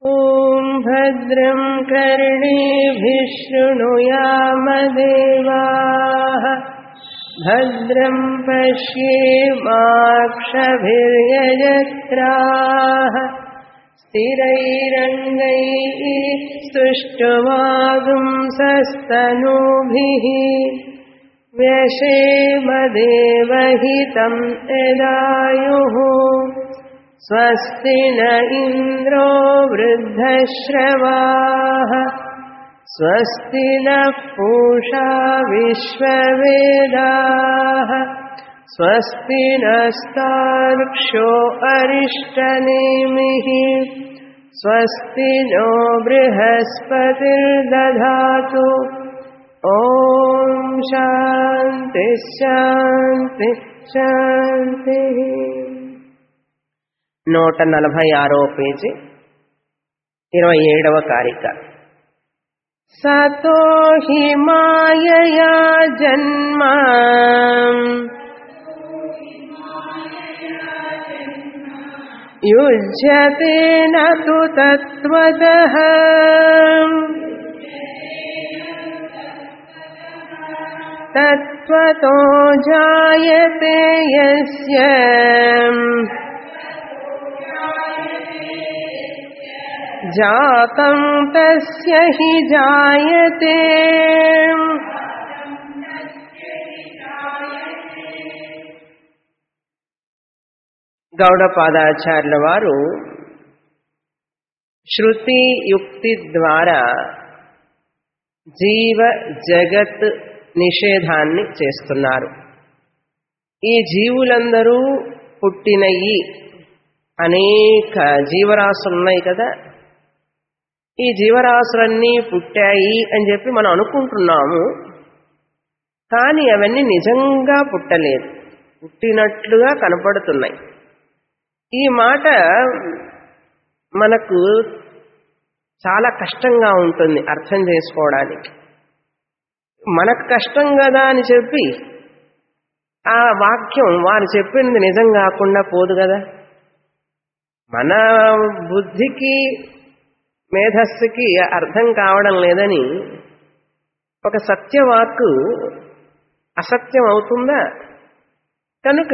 ॐ भद्रं कर्णेभिः शृणुयामदेवाः भद्रं पश्येमाक्षभिर्यजत्राः स्थिरैरङ्गैः सुष्ठुवागुंसस्तनूभिः व्यशेमदेवहितं यदायुः स्वस्ति न इन्द्रो वृद्धश्रवाः स्वस्ति नः पूषा विश्ववेदाः स्वस्ति नस्तार्क्ष्यो अरिष्टनेमिः स्वस्ति नो बृहस्पतिर्दधातु ॐ शान्ति శాంతి శాంతి నూట నలభై ఆరో పేజీ ఇరవై ఏడవ కారిక సతో హి మాయయా జన్మ యుజ్యతే నతు తత్వతః తత్వతో జాయతే యస్య జాతం తస్య హి జాయతే గౌడపాదాచార్యుల వారు శృతి యుక్తి ద్వారా జీవ జగత్ నిషేధాన్ని చేస్తున్నారు ఈ జీవులందరూ పుట్టినయి అనేక జీవరాశులు ఉన్నాయి కదా ఈ జీవరాశులన్నీ పుట్టాయి అని చెప్పి మనం అనుకుంటున్నాము కానీ అవన్నీ నిజంగా పుట్టలేదు పుట్టినట్లుగా కనపడుతున్నాయి ఈ మాట మనకు చాలా కష్టంగా ఉంటుంది అర్థం చేసుకోవడానికి మనకు కష్టం కదా అని చెప్పి ఆ వాక్యం వారు చెప్పింది నిజం కాకుండా పోదు కదా మన బుద్ధికి మేధస్సుకి అర్థం కావడం లేదని ఒక సత్యవాక్కు అసత్యం అవుతుందా కనుక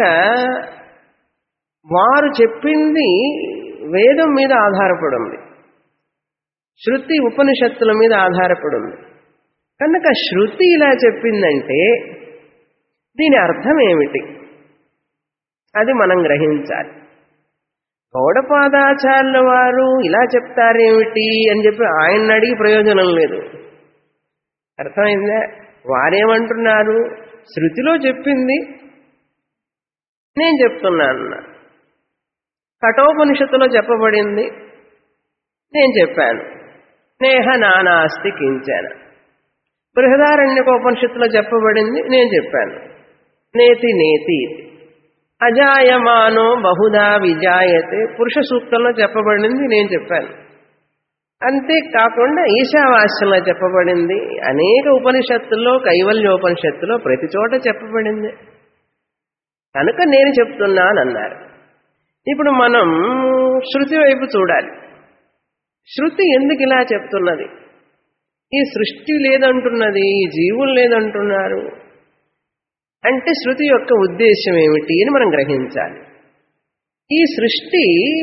వారు చెప్పింది వేదం మీద ఆధారపడి ఉంది శృతి ఉపనిషత్తుల మీద ఆధారపడి ఉంది కనుక శృతి ఇలా చెప్పిందంటే దీని అర్థం ఏమిటి అది మనం గ్రహించాలి గౌడపాదాచార్యుల వారు ఇలా చెప్తారేమిటి అని చెప్పి ఆయన అడిగి ప్రయోజనం లేదు అర్థమైందా వారేమంటున్నారు శృతిలో చెప్పింది నేను చెప్తున్నాను కఠోపనిషత్తులో చెప్పబడింది నేను చెప్పాను నేహ నానాస్తి కించాను బృహదారణ్యకోపనిషత్తులో చెప్పబడింది నేను చెప్పాను నేతి నేతి అజాయమానో బహుదా విజాయతే పురుష సూక్తంలో చెప్పబడింది నేను చెప్పాను అంతేకాకుండా ఈశావాస్యంలో చెప్పబడింది అనేక ఉపనిషత్తుల్లో కైవల్యోపనిషత్తులో ప్రతి చోట చెప్పబడింది కనుక నేను చెప్తున్నానన్నారు ఇప్పుడు మనం శృతి వైపు చూడాలి శృతి ఎందుకు ఇలా చెప్తున్నది ఈ సృష్టి లేదంటున్నది ఈ జీవులు లేదంటున్నారు అంటే శృతి యొక్క ఉద్దేశం ఏమిటి అని మనం గ్రహించాలి ఈ సృష్టి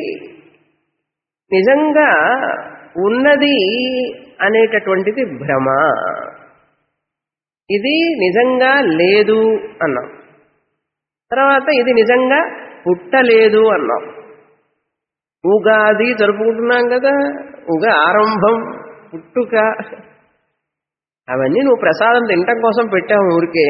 నిజంగా ఉన్నది అనేటటువంటిది భ్రమ ఇది నిజంగా లేదు అన్నాం తర్వాత ఇది నిజంగా పుట్టలేదు అన్నాం ఉగాది జరుపుకుంటున్నాం కదా ఉగా ఆరంభం పుట్టుక అవన్నీ నువ్వు ప్రసాదం తినటం కోసం పెట్టావు ఊరికే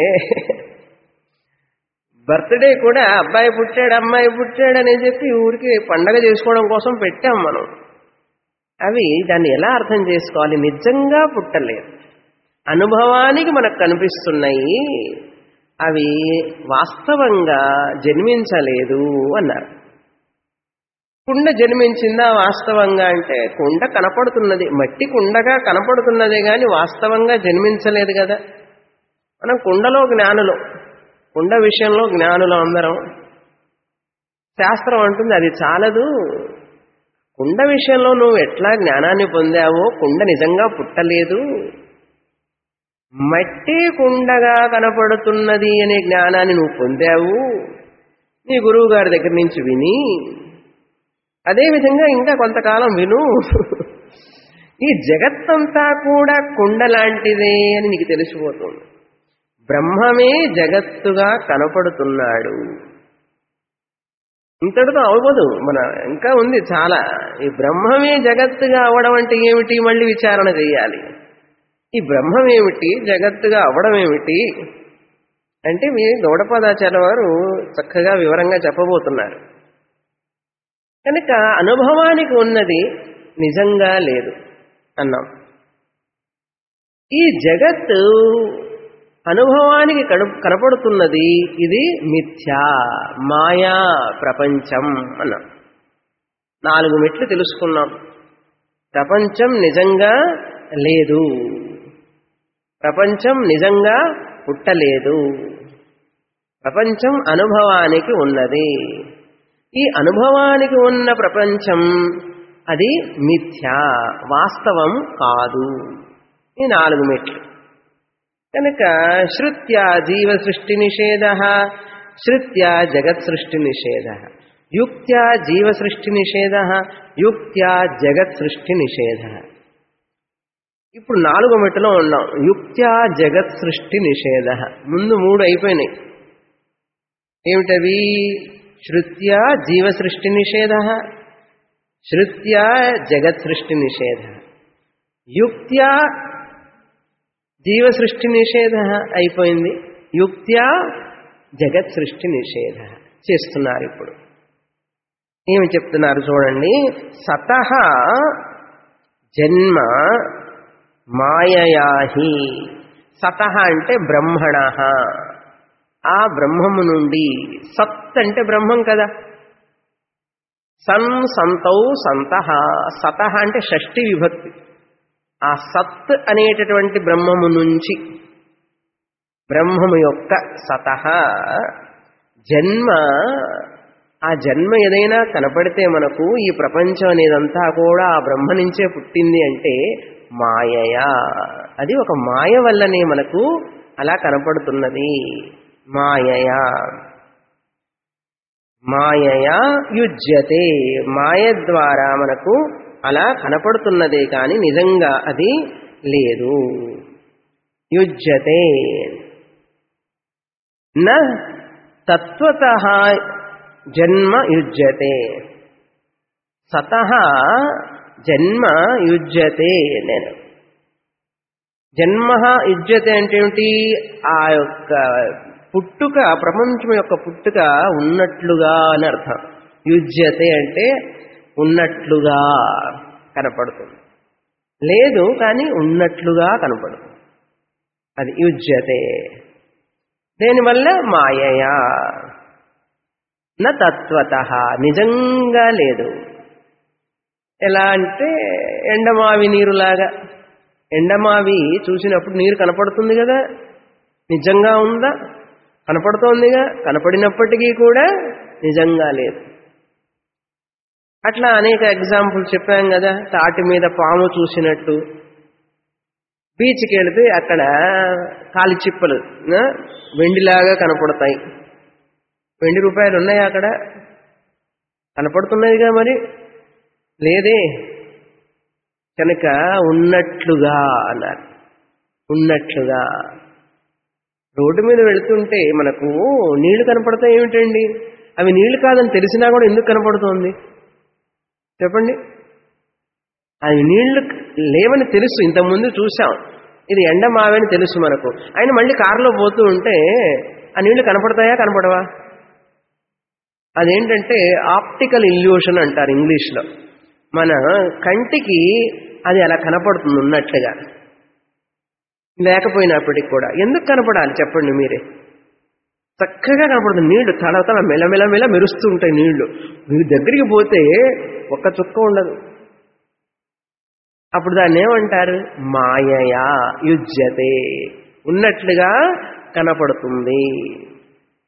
బర్త్డే కూడా అబ్బాయి పుట్టాడు అమ్మాయి పుట్టాడు అని చెప్పి ఊరికి పండగ చేసుకోవడం కోసం పెట్టాం మనం అవి దాన్ని ఎలా అర్థం చేసుకోవాలి నిజంగా పుట్టలేదు అనుభవానికి మనకు కనిపిస్తున్నాయి అవి వాస్తవంగా జన్మించలేదు అన్నారు కుండ జన్మించిందా వాస్తవంగా అంటే కుండ కనపడుతున్నది మట్టి కుండగా కనపడుతున్నదే కానీ వాస్తవంగా జన్మించలేదు కదా మనం కుండలో జ్ఞానులు కుండ విషయంలో జ్ఞానులు అందరం శాస్త్రం అంటుంది అది చాలదు కుండ విషయంలో నువ్వు ఎట్లా జ్ఞానాన్ని పొందావో కుండ నిజంగా పుట్టలేదు మట్టి కుండగా కనపడుతున్నది అనే జ్ఞానాన్ని నువ్వు పొందావు నీ గురువు గారి దగ్గర నుంచి విని అదేవిధంగా ఇంకా కొంతకాలం విను ఈ జగత్తంతా కూడా కుండ లాంటిదే అని నీకు తెలిసిపోతుంది బ్రహ్మమే జగత్తుగా కనపడుతున్నాడు ఇంతటితో అవ్వదు మన ఇంకా ఉంది చాలా ఈ బ్రహ్మమే జగత్తుగా అవ్వడం అంటే ఏమిటి మళ్ళీ విచారణ చేయాలి ఈ బ్రహ్మం ఏమిటి జగత్తుగా అవ్వడం ఏమిటి అంటే మీ గౌడపాదాచార్య వారు చక్కగా వివరంగా చెప్పబోతున్నారు కనుక అనుభవానికి ఉన్నది నిజంగా లేదు అన్నాం ఈ జగత్తు అనుభవానికి కడు కనపడుతున్నది ఇది మిథ్యా మాయా ప్రపంచం అన్నాం నాలుగు మెట్లు తెలుసుకున్నాం ప్రపంచం నిజంగా లేదు ప్రపంచం నిజంగా పుట్టలేదు ప్రపంచం అనుభవానికి ఉన్నది ఈ అనుభవానికి ఉన్న ప్రపంచం అది మిథ్యా వాస్తవం కాదు ఈ నాలుగు మెట్లు కనుక శృత్యా జీవ సృష్టి నిషేధ శృత్యా జగత్ సృష్టి నిషేధ యుక్త్యా జీవ సృష్టి నిషేధ యుక్త్యా జగత్ సృష్టి నిషేధ ఇప్పుడు నాలుగో మెట్టులో ఉన్నాం యుక్త్యా జగత్ సృష్టి నిషేధ ముందు మూడు అయిపోయినాయి ఏమిటవి శృత్యా జీవ సృష్టి నిషేధ శృత్యా జగత్ సృష్టి నిషేధ యుక్త్యా జీవ సృష్టి నిషేధ అయిపోయింది యుక్త్యా జగత్ సృష్టి నిషేధ చేస్తున్నారు ఇప్పుడు ఏమి చెప్తున్నారు చూడండి సతహ జన్మ మాయయాహి సతహ అంటే బ్రహ్మణ ఆ బ్రహ్మము నుండి సత్ అంటే బ్రహ్మం కదా సన్ సంతౌ సంతః సతః అంటే షష్ఠి విభక్తి ఆ సత్ అనేటటువంటి బ్రహ్మము నుంచి బ్రహ్మము యొక్క సతః జన్మ ఆ జన్మ ఏదైనా కనపడితే మనకు ఈ ప్రపంచం అనేదంతా కూడా ఆ బ్రహ్మ నుంచే పుట్టింది అంటే మాయయా అది ఒక మాయ వల్లనే మనకు అలా కనపడుతున్నది మాయయా మాయయా యుజ్యతే మాయ ద్వారా మనకు అలా కనపడుతున్నదే కానీ నిజంగా అది లేదు యుజ్యతే న తత్వత జన్మ యుజ్యతే సత జన్మ యుజ్యతే నేను జన్మ యుజ్యతే అంటే ఏమిటి ఆ యొక్క పుట్టుక ప్రపంచం యొక్క పుట్టుక ఉన్నట్లుగా అని అర్థం యుజ్యతే అంటే ఉన్నట్లుగా కనపడుతుంది లేదు కానీ ఉన్నట్లుగా కనపడుతుంది అది యుజ్యతే దేనివల్ల మాయయా న తత్వత నిజంగా లేదు ఎలా అంటే ఎండమావి నీరులాగా ఎండమావి చూసినప్పుడు నీరు కనపడుతుంది కదా నిజంగా ఉందా కనపడుతోందిగా కనపడినప్పటికీ కూడా నిజంగా లేదు అట్లా అనేక ఎగ్జాంపుల్ చెప్పాం కదా తాటి మీద పాము చూసినట్టు బీచ్కి వెళితే అక్కడ కాలి చిప్పలు ఆ, వెండిలాగా కనపడతాయి వెండి రూపాయలు ఉన్నాయా అక్కడ కనపడుతున్నాయిగా మరి లేదే కనుక ఉన్నట్లుగా అన్నారు ఉన్నట్లుగా రోడ్డు మీద వెళుతుంటే మనకు నీళ్లు కనపడతాయి ఏమిటండి అవి నీళ్లు కాదని తెలిసినా కూడా ఎందుకు కనపడుతోంది చెప్పండి అవి నీళ్లు లేవని తెలుసు ఇంతకుముందు చూసాం ఇది ఎండ మావని తెలుసు మనకు ఆయన మళ్ళీ కారులో పోతూ ఉంటే ఆ నీళ్లు కనపడతాయా కనపడవా అదేంటంటే ఆప్టికల్ ఇల్యూషన్ అంటారు ఇంగ్లీష్లో మన కంటికి అది అలా కనపడుతుంది ఉన్నట్లుగా లేకపోయినప్పటికి కూడా ఎందుకు కనపడాలి చెప్పండి మీరే చక్కగా కనపడుతుంది నీళ్లు తల తల మెలమెల మెల మెరుస్తూ ఉంటాయి నీళ్లు మీరు దగ్గరికి పోతే ఒక్క చుక్క ఉండదు అప్పుడు దాన్ని ఏమంటారు మాయయా యుజ్యతే ఉన్నట్లుగా కనపడుతుంది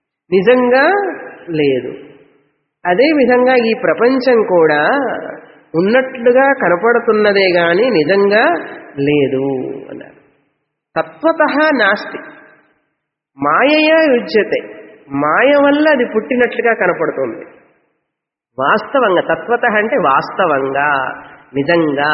నిజంగా లేదు అదే విధంగా ఈ ప్రపంచం కూడా ఉన్నట్లుగా కనపడుతున్నదే గాని నిజంగా లేదు అన్నారు తత్వత నాస్తి మాయయా యుజ్యతే మాయ వల్ల అది పుట్టినట్లుగా కనపడుతుంది వాస్తవంగా తత్వత అంటే వాస్తవంగా నిజంగా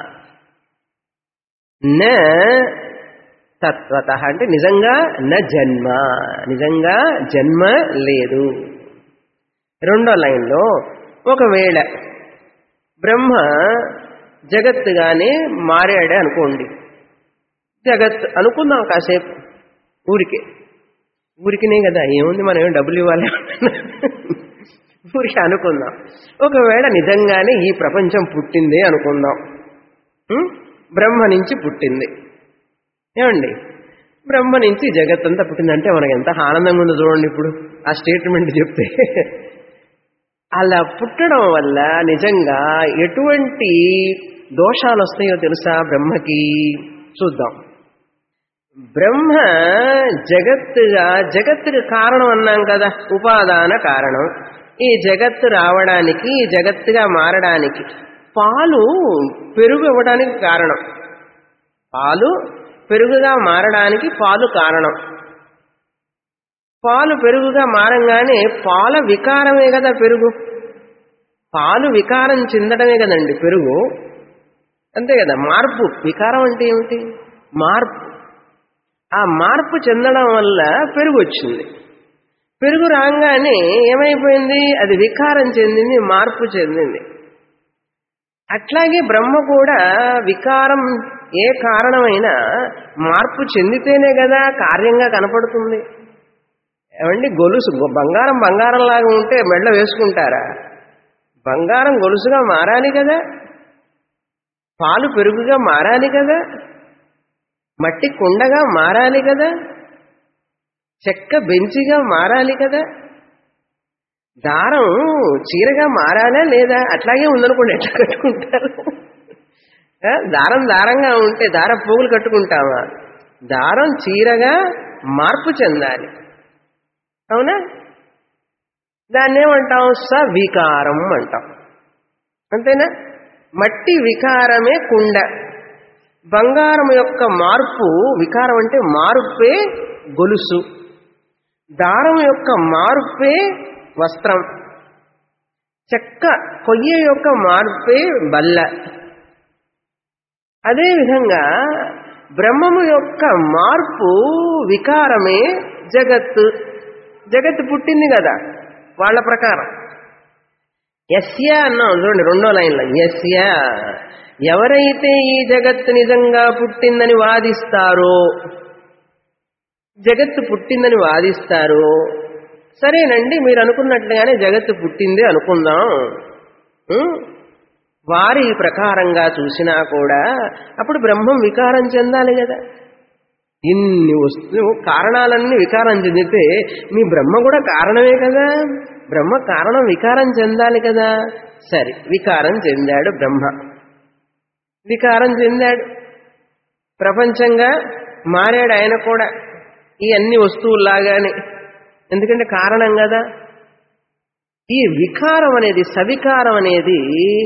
న తత్వత అంటే నిజంగా న జన్మ నిజంగా జన్మ లేదు రెండో లైన్లో ఒకవేళ బ్రహ్మ జగత్తుగానే మారాడే అనుకోండి జగత్ అనుకుందాం కాసేపు ఊరికే ఊరికినే కదా ఏముంది మనం ఏం డబ్బులు ఇవ్వాలి ఊరికి అనుకుందాం ఒకవేళ నిజంగానే ఈ ప్రపంచం పుట్టింది అనుకుందాం ఉం? బ్రహ్మ నుంచి పుట్టింది ఏమండి బ్రహ్మ నుంచి జగత్ అంతా పుట్టిందంటే మనకి ఎంత ఆనందంగా ఉందో చూడండి ఇప్పుడు ఆ స్టేట్మెంట్ చెప్తే అలా పుట్టడం వల్ల నిజంగా ఎటువంటి దోషాలు వస్తాయో తెలుసా బ్రహ్మకి చూద్దాం బ్రహ్మ జగత్తుగా జగత్తుకి కారణం అన్నాం కదా ఉపాదాన కారణం ఈ జగత్తు రావడానికి ఈ జగత్తుగా మారడానికి పాలు పెరుగు ఇవ్వడానికి కారణం పాలు పెరుగుగా మారడానికి పాలు కారణం పాలు పెరుగుగా మారంగానే పాల వికారమే కదా పెరుగు పాలు వికారం చెందడమే కదండి పెరుగు అంతే కదా మార్పు వికారం అంటే ఏమిటి మార్పు ఆ మార్పు చెందడం వల్ల పెరుగు వచ్చింది పెరుగు రాగానే ఏమైపోయింది అది వికారం చెందింది మార్పు చెందింది అట్లాగే బ్రహ్మ కూడా వికారం ఏ కారణమైనా మార్పు చెందితేనే కదా కార్యంగా కనపడుతుంది ఏమండి గొలుసు బంగారం బంగారం లాగా ఉంటే మెడలో వేసుకుంటారా బంగారం గొలుసుగా మారాలి కదా పాలు పెరుగుగా మారాలి కదా మట్టి కుండగా మారాలి కదా చెక్క బెంచిగా మారాలి కదా దారం చీరగా మారాలా లేదా అట్లాగే ఉందనుకోండి ఎట్లా కట్టుకుంటారు ఆ, దారం దారంగా ఉంటే దార పోగులు కట్టుకుంటామా దారం చీరగా మార్పు చెందాలి అవునా దాన్ని ఏమంటాం సవికారం అంటాం అంతేనా మట్టి వికారమే కుండ బంగారం యొక్క మార్పు వికారం అంటే మార్పే గొలుసు దారం యొక్క మార్పే వస్త్రం చెక్క కొయ్య యొక్క మార్పే బల్ల అదేవిధంగా బ్రహ్మము యొక్క మార్పు వికారమే జగత్తు జగత్తు పుట్టింది కదా వాళ్ళ ప్రకారం ఎస్య అన్నాం చూడండి రెండో లైన్లో ఎస్య ఎవరైతే ఈ జగత్తు నిజంగా పుట్టిందని వాదిస్తారో జగత్తు పుట్టిందని వాదిస్తారో సరేనండి మీరు అనుకున్నట్లుగానే జగత్తు పుట్టింది అనుకుందాం ఉం? వారి ప్రకారంగా చూసినా కూడా అప్పుడు బ్రహ్మం వికారం చెందాలి కదా ఇన్ని వస్తు కారణాలన్నీ వికారం చెందితే మీ బ్రహ్మ కూడా కారణమే కదా బ్రహ్మ కారణం వికారం చెందాలి కదా సరే వికారం చెందాడు బ్రహ్మ వికారం చెందాడు ప్రపంచంగా మారాడు ఆయన కూడా ఈ అన్ని వస్తువుల్లాగానే ఎందుకంటే కారణం కదా ఈ వికారం అనేది సవికారం అనేది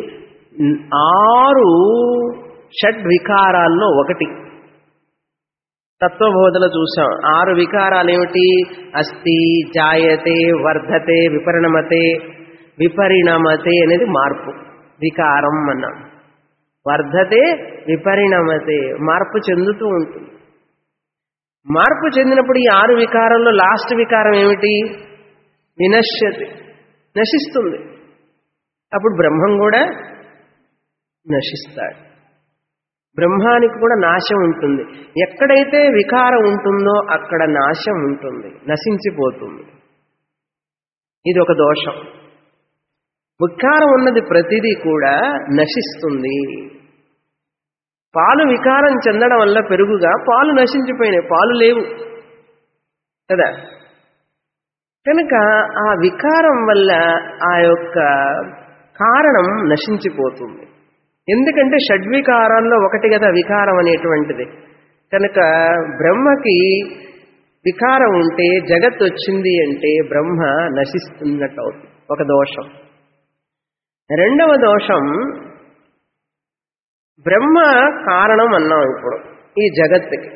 ఆరు షడ్ వికారాల్లో ఒకటి తత్వబోధలో చూసాం ఆరు వికారాలు ఏమిటి అస్థి జాయతే వర్ధతే విపరిణమతే విపరిణమతే అనేది మార్పు వికారం అన్నాం వర్ధతే విపరిణమతే మార్పు చెందుతూ ఉంటుంది మార్పు చెందినప్పుడు ఈ ఆరు వికారంలో లాస్ట్ వికారం ఏమిటి వినశ్యతి నశిస్తుంది అప్పుడు బ్రహ్మం కూడా నశిస్తాడు బ్రహ్మానికి కూడా నాశం ఉంటుంది ఎక్కడైతే వికారం ఉంటుందో అక్కడ నాశం ఉంటుంది నశించిపోతుంది ఇది ఒక దోషం వికారం ఉన్నది ప్రతిదీ కూడా నశిస్తుంది పాలు వికారం చెందడం వల్ల పెరుగుగా పాలు నశించిపోయినాయి పాలు లేవు కదా కనుక ఆ వికారం వల్ల ఆ యొక్క కారణం నశించిపోతుంది ఎందుకంటే షడ్వికారాల్లో ఒకటి కదా వికారం అనేటువంటిది కనుక బ్రహ్మకి వికారం ఉంటే జగత్ వచ్చింది అంటే బ్రహ్మ నశిస్తున్నట్టు అవుతుంది ఒక దోషం రెండవ దోషం బ్రహ్మ కారణం అన్నాం ఇప్పుడు ఈ జగత్తుకి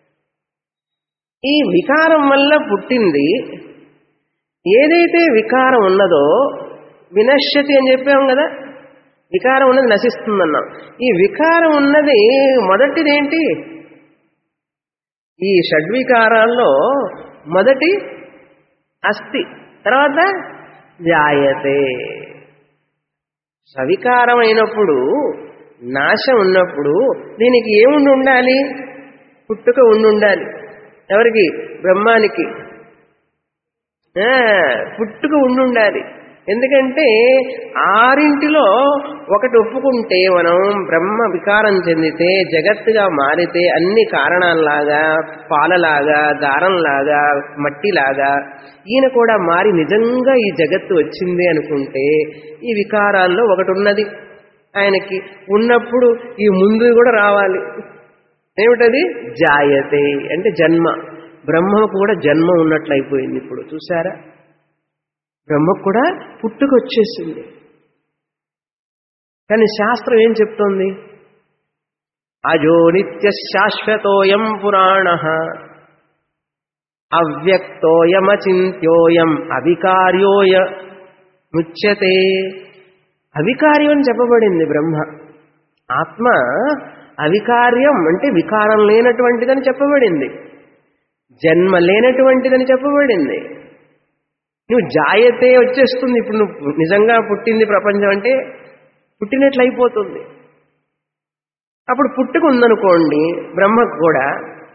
ఈ వికారం వల్ల పుట్టింది ఏదైతే వికారం ఉన్నదో వినశ్యతి అని చెప్పాం కదా వికారం ఉన్నది నశిస్తుందన్నాం ఈ వికారం ఉన్నది మొదటిదేంటి ఈ షడ్వికారాల్లో మొదటి అస్థి తర్వాత జాయతే సవికారమైనప్పుడు నాశం ఉన్నప్పుడు దీనికి ఏముండి ఉండాలి పుట్టుక ఉండి ఉండాలి ఎవరికి బ్రహ్మానికి ఆ, పుట్టుక ఉండి ఉండాలి ఎందుకంటే ఆరింటిలో ఒకటి ఒప్పుకుంటే మనం బ్రహ్మ వికారం చెందితే జగత్తుగా మారితే అన్ని కారణాల్లాగా పాలలాగా దారంలాగా మట్టిలాగా ఈయన కూడా మారి నిజంగా ఈ జగత్తు వచ్చింది అనుకుంటే ఈ వికారాల్లో ఒకటి ఉన్నది ఆయనకి ఉన్నప్పుడు ఈ ముందు కూడా రావాలి ఏమిటది జాయతే అంటే జన్మ బ్రహ్మ కూడా జన్మ ఉన్నట్లు అయిపోయింది ఇప్పుడు చూసారా బ్రహ్మకు కూడా పుట్టుకొచ్చేసింది కానీ శాస్త్రం ఏం చెప్తోంది అజో నిత్య శాశ్వతోయం పురాణ అవ్యక్తోయమచింత్యోయం అవికార్యోయ ముచ్యతే అవికార్యం అని చెప్పబడింది బ్రహ్మ ఆత్మ అవికార్యం అంటే వికారం లేనటువంటిదని చెప్పబడింది జన్మ లేనటువంటిదని చెప్పబడింది నువ్వు జాయతే వచ్చేస్తుంది ఇప్పుడు నువ్వు నిజంగా పుట్టింది ప్రపంచం అంటే పుట్టినట్లు అయిపోతుంది అప్పుడు పుట్టుక ఉందనుకోండి బ్రహ్మకు కూడా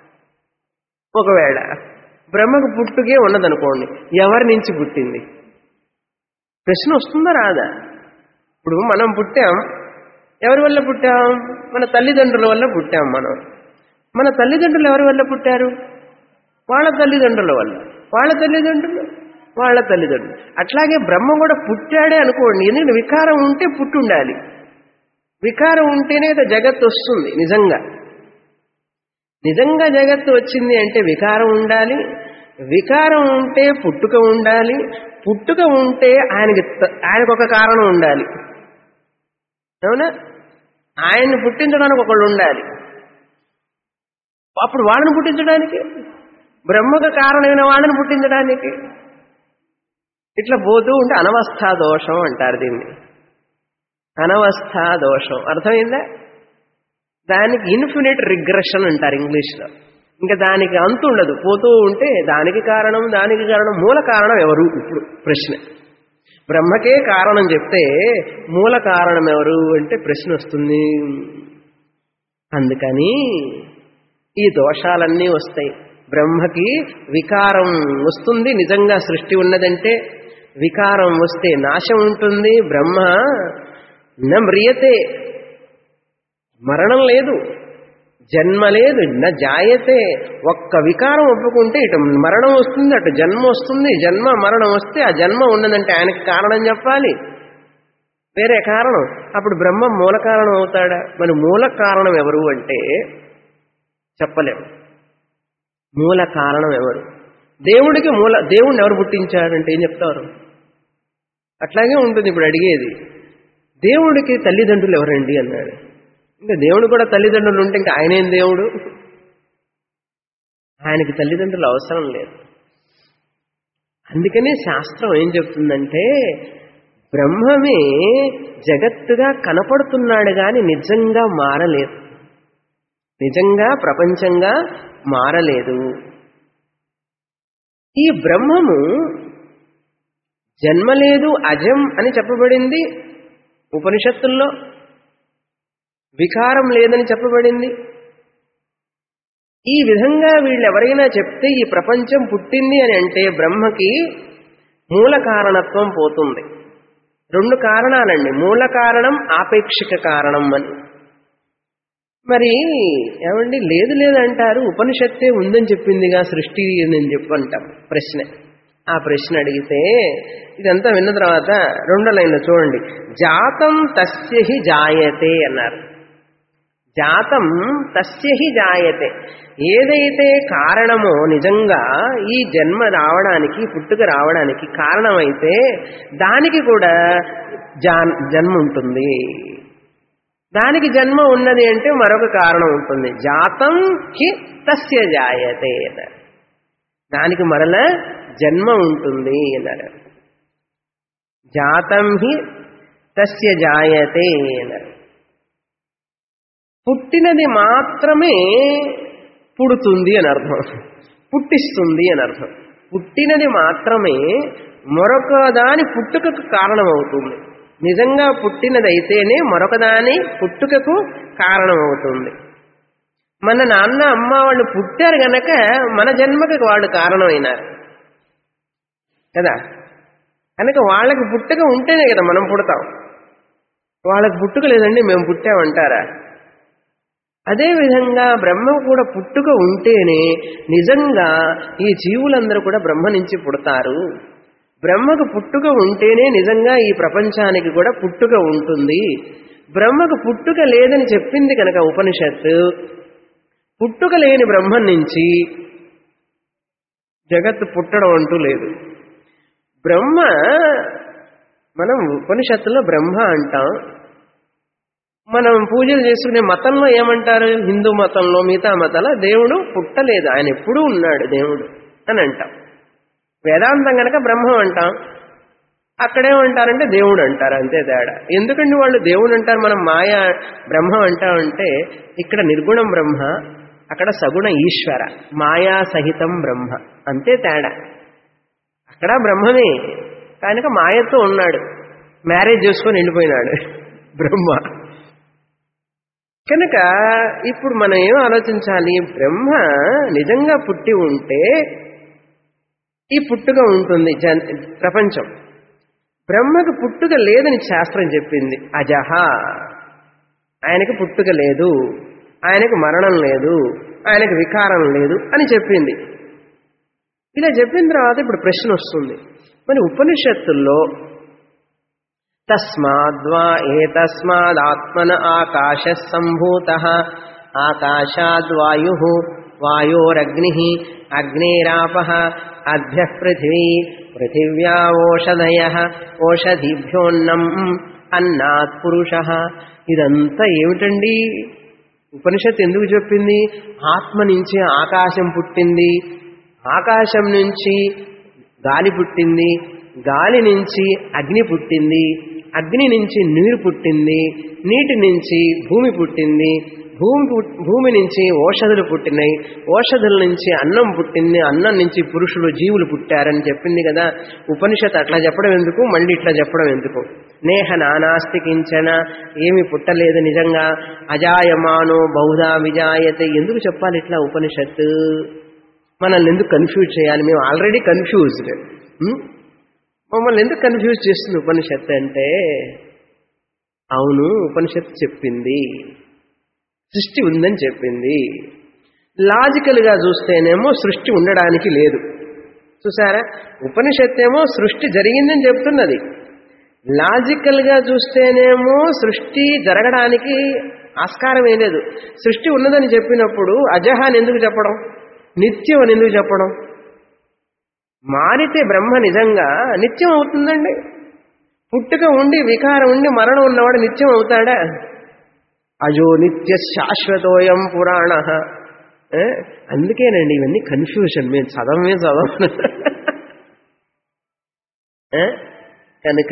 ఒకవేళ బ్రహ్మకు పుట్టుకే ఉన్నదనుకోండి ఎవరి నుంచి పుట్టింది ప్రశ్న వస్తుందా రాదా ఇప్పుడు మనం పుట్టాం ఎవరి వల్ల పుట్టాం మన తల్లిదండ్రుల వల్ల పుట్టాం మనం మన తల్లిదండ్రులు ఎవరి వల్ల పుట్టారు వాళ్ళ తల్లిదండ్రుల వల్ల వాళ్ళ తల్లిదండ్రులు వాళ్ళ తల్లిదండ్రులు అట్లాగే బ్రహ్మ కూడా పుట్టాడే అనుకోండి ఎందుకంటే వికారం ఉంటే పుట్టుండాలి వికారం ఉంటేనే ఇక జగత్తు వస్తుంది నిజంగా నిజంగా జగత్తు వచ్చింది అంటే వికారం ఉండాలి వికారం ఉంటే పుట్టుక ఉండాలి పుట్టుక ఉంటే ఆయనకి త- ఆయనకు ఒక కారణం ఉండాలి అవునా ఆయన్ని పుట్టించడానికి ఒకళ్ళు ఉండాలి అప్పుడు వాళ్ళని పుట్టించడానికి బ్రహ్మకు కారణమైన వాళ్ళని పుట్టించడానికి ఇట్లా పోతూ ఉంటే అనవస్థా దోషం అంటారు దీన్ని అనవస్థా దోషం అర్థమైందా దానికి ఇన్ఫినిట్ రిగ్రెషన్ అంటారు ఇంగ్లీష్లో ఇంకా దానికి అంతు ఉండదు పోతూ ఉంటే దానికి కారణం దానికి కారణం మూల కారణం ఎవరు ఇప్పుడు ప్రశ్న బ్రహ్మకే కారణం చెప్తే మూల కారణం ఎవరు అంటే ప్రశ్న వస్తుంది అందుకని ఈ దోషాలన్నీ వస్తాయి బ్రహ్మకి వికారం వస్తుంది నిజంగా సృష్టి ఉన్నదంటే వికారం వస్తే నాశం ఉంటుంది బ్రహ్మ న మ్రియతే మరణం లేదు జన్మ లేదు న జాయతే ఒక్క వికారం ఒప్పుకుంటే ఇటు మరణం వస్తుంది అటు జన్మ వస్తుంది జన్మ మరణం వస్తే ఆ జన్మ ఉన్నదంటే ఆయనకి కారణం చెప్పాలి వేరే కారణం అప్పుడు బ్రహ్మ మూల కారణం అవుతాడా మరి మూల కారణం ఎవరు అంటే చెప్పలేము మూల కారణం ఎవరు దేవుడికి మూల దేవుణ్ణి ఎవరు పుట్టించాడంటే ఏం చెప్తారు అట్లాగే ఉంటుంది ఇప్పుడు అడిగేది దేవుడికి తల్లిదండ్రులు ఎవరండి అన్నాడు ఇంకా దేవుడు కూడా తల్లిదండ్రులు ఉంటే ఇంకా ఆయనేం దేవుడు ఆయనకి తల్లిదండ్రులు అవసరం లేదు అందుకనే శాస్త్రం ఏం చెప్తుందంటే బ్రహ్మమే జగత్తుగా కనపడుతున్నాడు గాని నిజంగా మారలేదు నిజంగా ప్రపంచంగా మారలేదు ఈ బ్రహ్మము జన్మ లేదు అజం అని చెప్పబడింది ఉపనిషత్తుల్లో వికారం లేదని చెప్పబడింది ఈ విధంగా వీళ్ళు ఎవరైనా చెప్తే ఈ ప్రపంచం పుట్టింది అని అంటే బ్రహ్మకి మూల కారణత్వం పోతుంది రెండు కారణాలండి మూల కారణం ఆపేక్షిక కారణం అని మరి ఏమండి లేదు లేదంటారు ఉపనిషత్తే ఉందని చెప్పిందిగా సృష్టి అని చెప్పంటాం ప్రశ్న ఆ ప్రశ్న అడిగితే ఇదంతా విన్న తర్వాత రెండో లైన్లో చూడండి జాతం తస్యహి జాయతే అన్నారు జాతం తస్యహి జాయతే ఏదైతే కారణమో నిజంగా ఈ జన్మ రావడానికి పుట్టుక రావడానికి కారణమైతే దానికి కూడా జా జన్మ ఉంటుంది దానికి జన్మ ఉన్నది అంటే మరొక కారణం ఉంటుంది జాతం హి తస్య జాయతే అన్నారు దానికి మరల జన్మ ఉంటుంది అన్నారు జాతం హి తస్య జాయతే అన్నారు పుట్టినది మాత్రమే పుడుతుంది అని అర్థం పుట్టిస్తుంది అని అర్థం పుట్టినది మాత్రమే మరొక దాని పుట్టుకకు కారణమవుతుంది నిజంగా పుట్టినదైతేనే మరొక దాని పుట్టుకకు కారణమవుతుంది మన నాన్న అమ్మ వాళ్ళు పుట్టారు గనక మన జన్మకి వాళ్ళు కారణమైనారు కదా కనుక వాళ్ళకి పుట్టుక ఉంటేనే కదా మనం పుడతాం వాళ్ళకి పుట్టుక లేదండి మేము పుట్టామంటారా అదేవిధంగా బ్రహ్మ కూడా పుట్టుక ఉంటేనే నిజంగా ఈ జీవులందరూ కూడా బ్రహ్మ నుంచి పుడతారు బ్రహ్మకు పుట్టుక ఉంటేనే నిజంగా ఈ ప్రపంచానికి కూడా పుట్టుక ఉంటుంది బ్రహ్మకు పుట్టుక లేదని చెప్పింది కనుక ఉపనిషత్తు పుట్టుక లేని బ్రహ్మం నుంచి జగత్తు పుట్టడం అంటూ లేదు బ్రహ్మ మనం ఉపనిషత్తులో బ్రహ్మ అంటాం మనం పూజలు చేసుకునే మతంలో ఏమంటారు హిందూ మతంలో మిగతా మతాల దేవుడు పుట్టలేదు ఆయన ఎప్పుడూ ఉన్నాడు దేవుడు అని అంటాం వేదాంతం కనుక బ్రహ్మం అంటాం అక్కడేమంటారంటే దేవుడు అంటారు అంతే తేడా ఎందుకండి వాళ్ళు దేవుడు అంటారు మనం మాయా బ్రహ్మం అంటామంటే ఇక్కడ నిర్గుణం బ్రహ్మ అక్కడ సగుణ ఈశ్వర మాయా సహితం బ్రహ్మ అంతే తేడా అక్కడ బ్రహ్మమే కనుక మాయతో ఉన్నాడు మ్యారేజ్ చేసుకొని వెళ్ళిపోయినాడు బ్రహ్మ కనుక ఇప్పుడు మనం ఏం ఆలోచించాలి బ్రహ్మ నిజంగా పుట్టి ఉంటే ఈ పుట్టుక ఉంటుంది జన్ ప్రపంచం బ్రహ్మకు పుట్టుక లేదని శాస్త్రం చెప్పింది అజహ ఆయనకు పుట్టుక లేదు ఆయనకు మరణం లేదు ఆయనకు వికారం లేదు అని చెప్పింది ఇలా చెప్పిన తర్వాత ఇప్పుడు ప్రశ్న వస్తుంది మరి ఉపనిషత్తుల్లో తస్మాద్వా ఏతస్మాదాత్మన ఆకాశ సంభూత ఆకాశాద్వాయు వాయోరగ్ని అగ్నేరాప అభ్య పృథివీ పృథివ్యా ఓషధయ ఓషధిభ్యోన్నం అన్నాత్ పురుష ఇదంతా ఏమిటండి ఉపనిషత్తు ఎందుకు చెప్పింది ఆత్మ నుంచి ఆకాశం పుట్టింది ఆకాశం నుంచి గాలి పుట్టింది గాలి నుంచి అగ్ని పుట్టింది అగ్ని నుంచి నీరు పుట్టింది నీటి నుంచి భూమి పుట్టింది భూమి పుట్- భూమి నుంచి ఓషధులు పుట్టినాయి ఓషధుల నుంచి అన్నం పుట్టింది అన్నం నుంచి పురుషులు జీవులు పుట్టారని చెప్పింది కదా ఉపనిషత్ అట్లా చెప్పడం ఎందుకు మళ్ళీ ఇట్లా చెప్పడం ఎందుకు నేహ నానాస్తి కించన ఏమి పుట్టలేదు నిజంగా అజాయమానో బహుధా విజాయతే ఎందుకు చెప్పాలి ఇట్లా ఉపనిషత్తు మనల్ని ఎందుకు కన్ఫ్యూజ్ చేయాలి మేము ఆల్రెడీ కన్ఫ్యూజ్డ్ మమ్మల్ని ఎందుకు కన్ఫ్యూజ్ చేస్తుంది ఉపనిషత్తు అంటే అవును ఉపనిషత్తు చెప్పింది సృష్టి ఉందని చెప్పింది లాజికల్గా చూస్తేనేమో సృష్టి ఉండడానికి లేదు చూసారా ఉపనిషత్తు ఏమో సృష్టి జరిగిందని చెప్తున్నది లాజికల్గా చూస్తేనేమో సృష్టి జరగడానికి ఆస్కారం ఏం లేదు సృష్టి ఉన్నదని చెప్పినప్పుడు అజహ అని ఎందుకు చెప్పడం నిత్యం అని ఎందుకు చెప్పడం మారితే బ్రహ్మ నిజంగా నిత్యం అవుతుందండి పుట్టుక ఉండి వికారం ఉండి మరణం ఉన్నవాడు నిత్యం అవుతాడా అజో నిత్య శాశ్వతోయం పురాణ ఏ? అందుకేనండి ఇవన్నీ కన్ఫ్యూషన్ మేము చదవమే చదవం ఏ? కనుక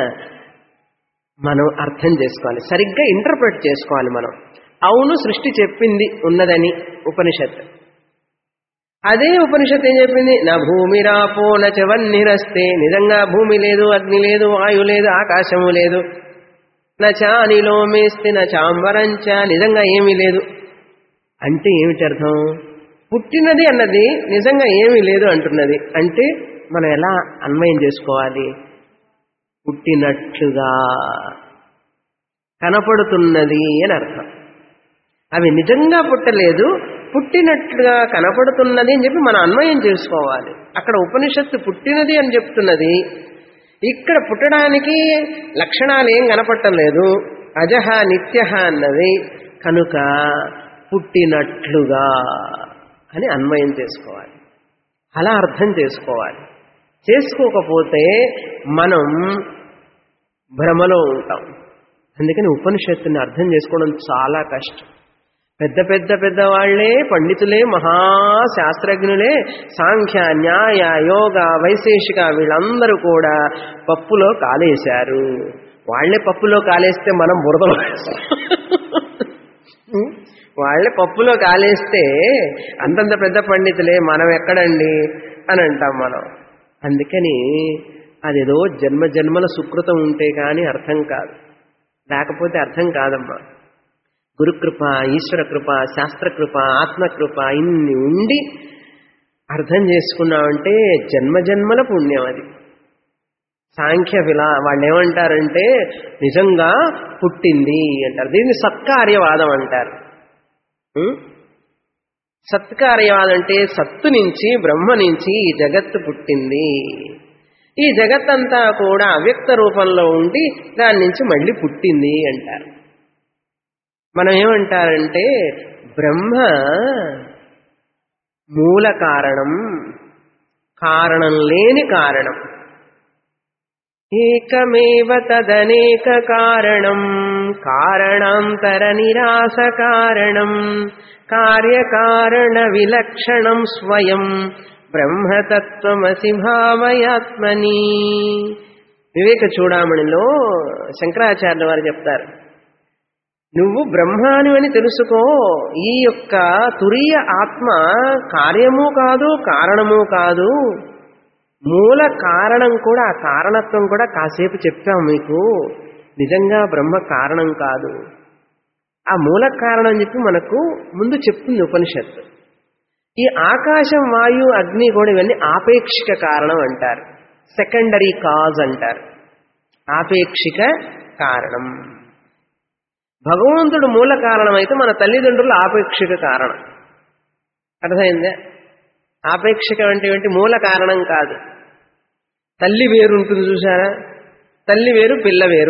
మనం అర్థం చేసుకోవాలి సరిగ్గా ఇంటర్ప్రిట్ చేసుకోవాలి మనం అవును సృష్టి చెప్పింది ఉన్నదని ఉపనిషత్తు అదే ఉపనిషత్తు ఏం చెప్పింది నా భూమి రాపో నచవన్నిరస్తే నిజంగా భూమి లేదు అగ్ని లేదు వాయు లేదు ఆకాశము లేదు నచానిలో మేస్తే నచాంబరంచ నిజంగా ఏమీ లేదు అంటే ఏమిటి అర్థం పుట్టినది అన్నది నిజంగా ఏమీ లేదు అంటున్నది అంటే మనం ఎలా అన్వయం చేసుకోవాలి పుట్టినట్లుగా కనపడుతున్నది అని అర్థం అవి నిజంగా పుట్టలేదు పుట్టినట్లుగా కనపడుతున్నది అని చెప్పి మనం అన్వయం చేసుకోవాలి అక్కడ ఉపనిషత్తు పుట్టినది అని చెప్తున్నది ఇక్కడ పుట్టడానికి లక్షణాలు ఏం కనపడటం లేదు అజహ నిత్య అన్నది కనుక పుట్టినట్లుగా అని అన్వయం చేసుకోవాలి అలా అర్థం చేసుకోవాలి చేసుకోకపోతే మనం భ్రమలో ఉంటాం అందుకని ఉపనిషత్తుని అర్థం చేసుకోవడం చాలా కష్టం పెద్ద పెద్ద పెద్ద వాళ్లే పండితులే మహాశాస్త్రజ్ఞులే సాంఖ్య న్యాయ యోగ వైశేషిక వీళ్ళందరూ కూడా పప్పులో కాలేశారు వాళ్లే పప్పులో కాలేస్తే మనం బురదలో వేస్తాం. వాళ్ళే పప్పులో కాలేస్తే అంతంత పెద్ద పండితులే మనం ఎక్కడండి అని అంటాం మనం అందుకని అదేదో జన్మ జన్మల సుకృతం ఉంటే కానీ అర్థం కాదు లేకపోతే అర్థం కాదమ్మా గురుకృప ఈశ్వర కృప శాస్త్రకృప ఆత్మకృప ఇన్ని ఉండి అర్థం చేసుకున్నామంటే జన్మ జన్మల పుణ్యం అది సాంఖ్య విలా వాళ్ళు ఏమంటారంటే నిజంగా పుట్టింది అంటారు దీన్ని సత్కార్యవాదం అంటారు ఉం? సత్కార్యవాదం అంటే సత్తు నుంచి బ్రహ్మ నుంచి ఈ జగత్తు పుట్టింది ఈ జగత్తంతా కూడా అవ్యక్త రూపంలో ఉండి దాని నుంచి మళ్ళీ పుట్టింది అంటారు మనం ఏమంటారంటే బ్రహ్మ మూల కారణం కారణం లేని కారణం ఏకమేవ తదనేక కారణం కారణాంతర నిరాశ కారణం కార్యకారణ విలక్షణం స్వయం బ్రహ్మతత్వమసి భావయాత్మని వివేక చూడామణిలో శంకరాచార్యుల వారు చెప్తారు నువ్వు బ్రహ్మాను అని తెలుసుకో ఈ యొక్క తురియ ఆత్మ కార్యము కాదు కారణము కాదు మూల కారణం కూడా ఆ కారణత్వం కూడా కాసేపు చెప్పాం మీకు నిజంగా బ్రహ్మ కారణం కాదు ఆ మూల కారణం అని చెప్పి మనకు ముందు చెప్తుంది ఉపనిషత్తు ఈ ఆకాశం వాయు అగ్ని కూడా ఇవన్నీ ఆపేక్షిక కారణం అంటారు సెకండరీ కాజ్ అంటారు ఆపేక్షిక కారణం భగవంతుడు మూల కారణం అయితే మన తల్లిదండ్రులు ఆపేక్షిక కారణం అర్థమైందా ఆపేక్షికం అంటే ఏంటి మూల కారణం కాదు తల్లి వేరు ఉంటుంది చూసారా తల్లి వేరు పిల్ల వేరు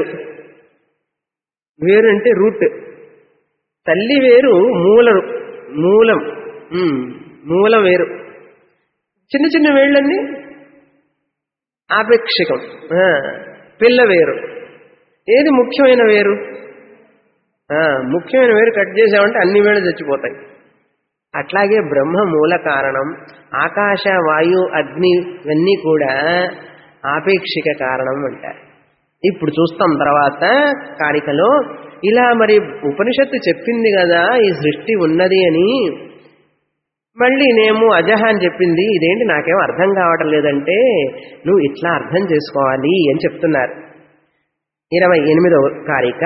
వేరు అంటే రూట్ తల్లి వేరు మూల మూలం ఉమ్, మూలం వేరు చిన్న చిన్న వేళ్ళన్నీ ఆపేక్షికం ఆ, పిల్ల వేరు ఏది ముఖ్యమైన వేరు ఆ, ముఖ్యమైన వేరు కట్ చేసామంటే అన్ని వేళ్ళు చచ్చిపోతాయి అట్లాగే బ్రహ్మ మూల కారణం ఆకాశ వాయు అగ్ని ఇవన్నీ కూడా ఆపేక్షిక కారణం అంటారు ఇప్పుడు చూస్తాం తర్వాత కారికలో ఇలా మరి ఉపనిషత్తు చెప్పింది కదా ఈ సృష్టి ఉన్నది అని మళ్ళీ నేము అజహ అని చెప్పింది ఇదేంటి నాకేం అర్థం కావటం లేదంటే నువ్వు ఇట్లా అర్థం చేసుకోవాలి అని చెప్తున్నారు ఇరవై ఎనిమిదవ కారిక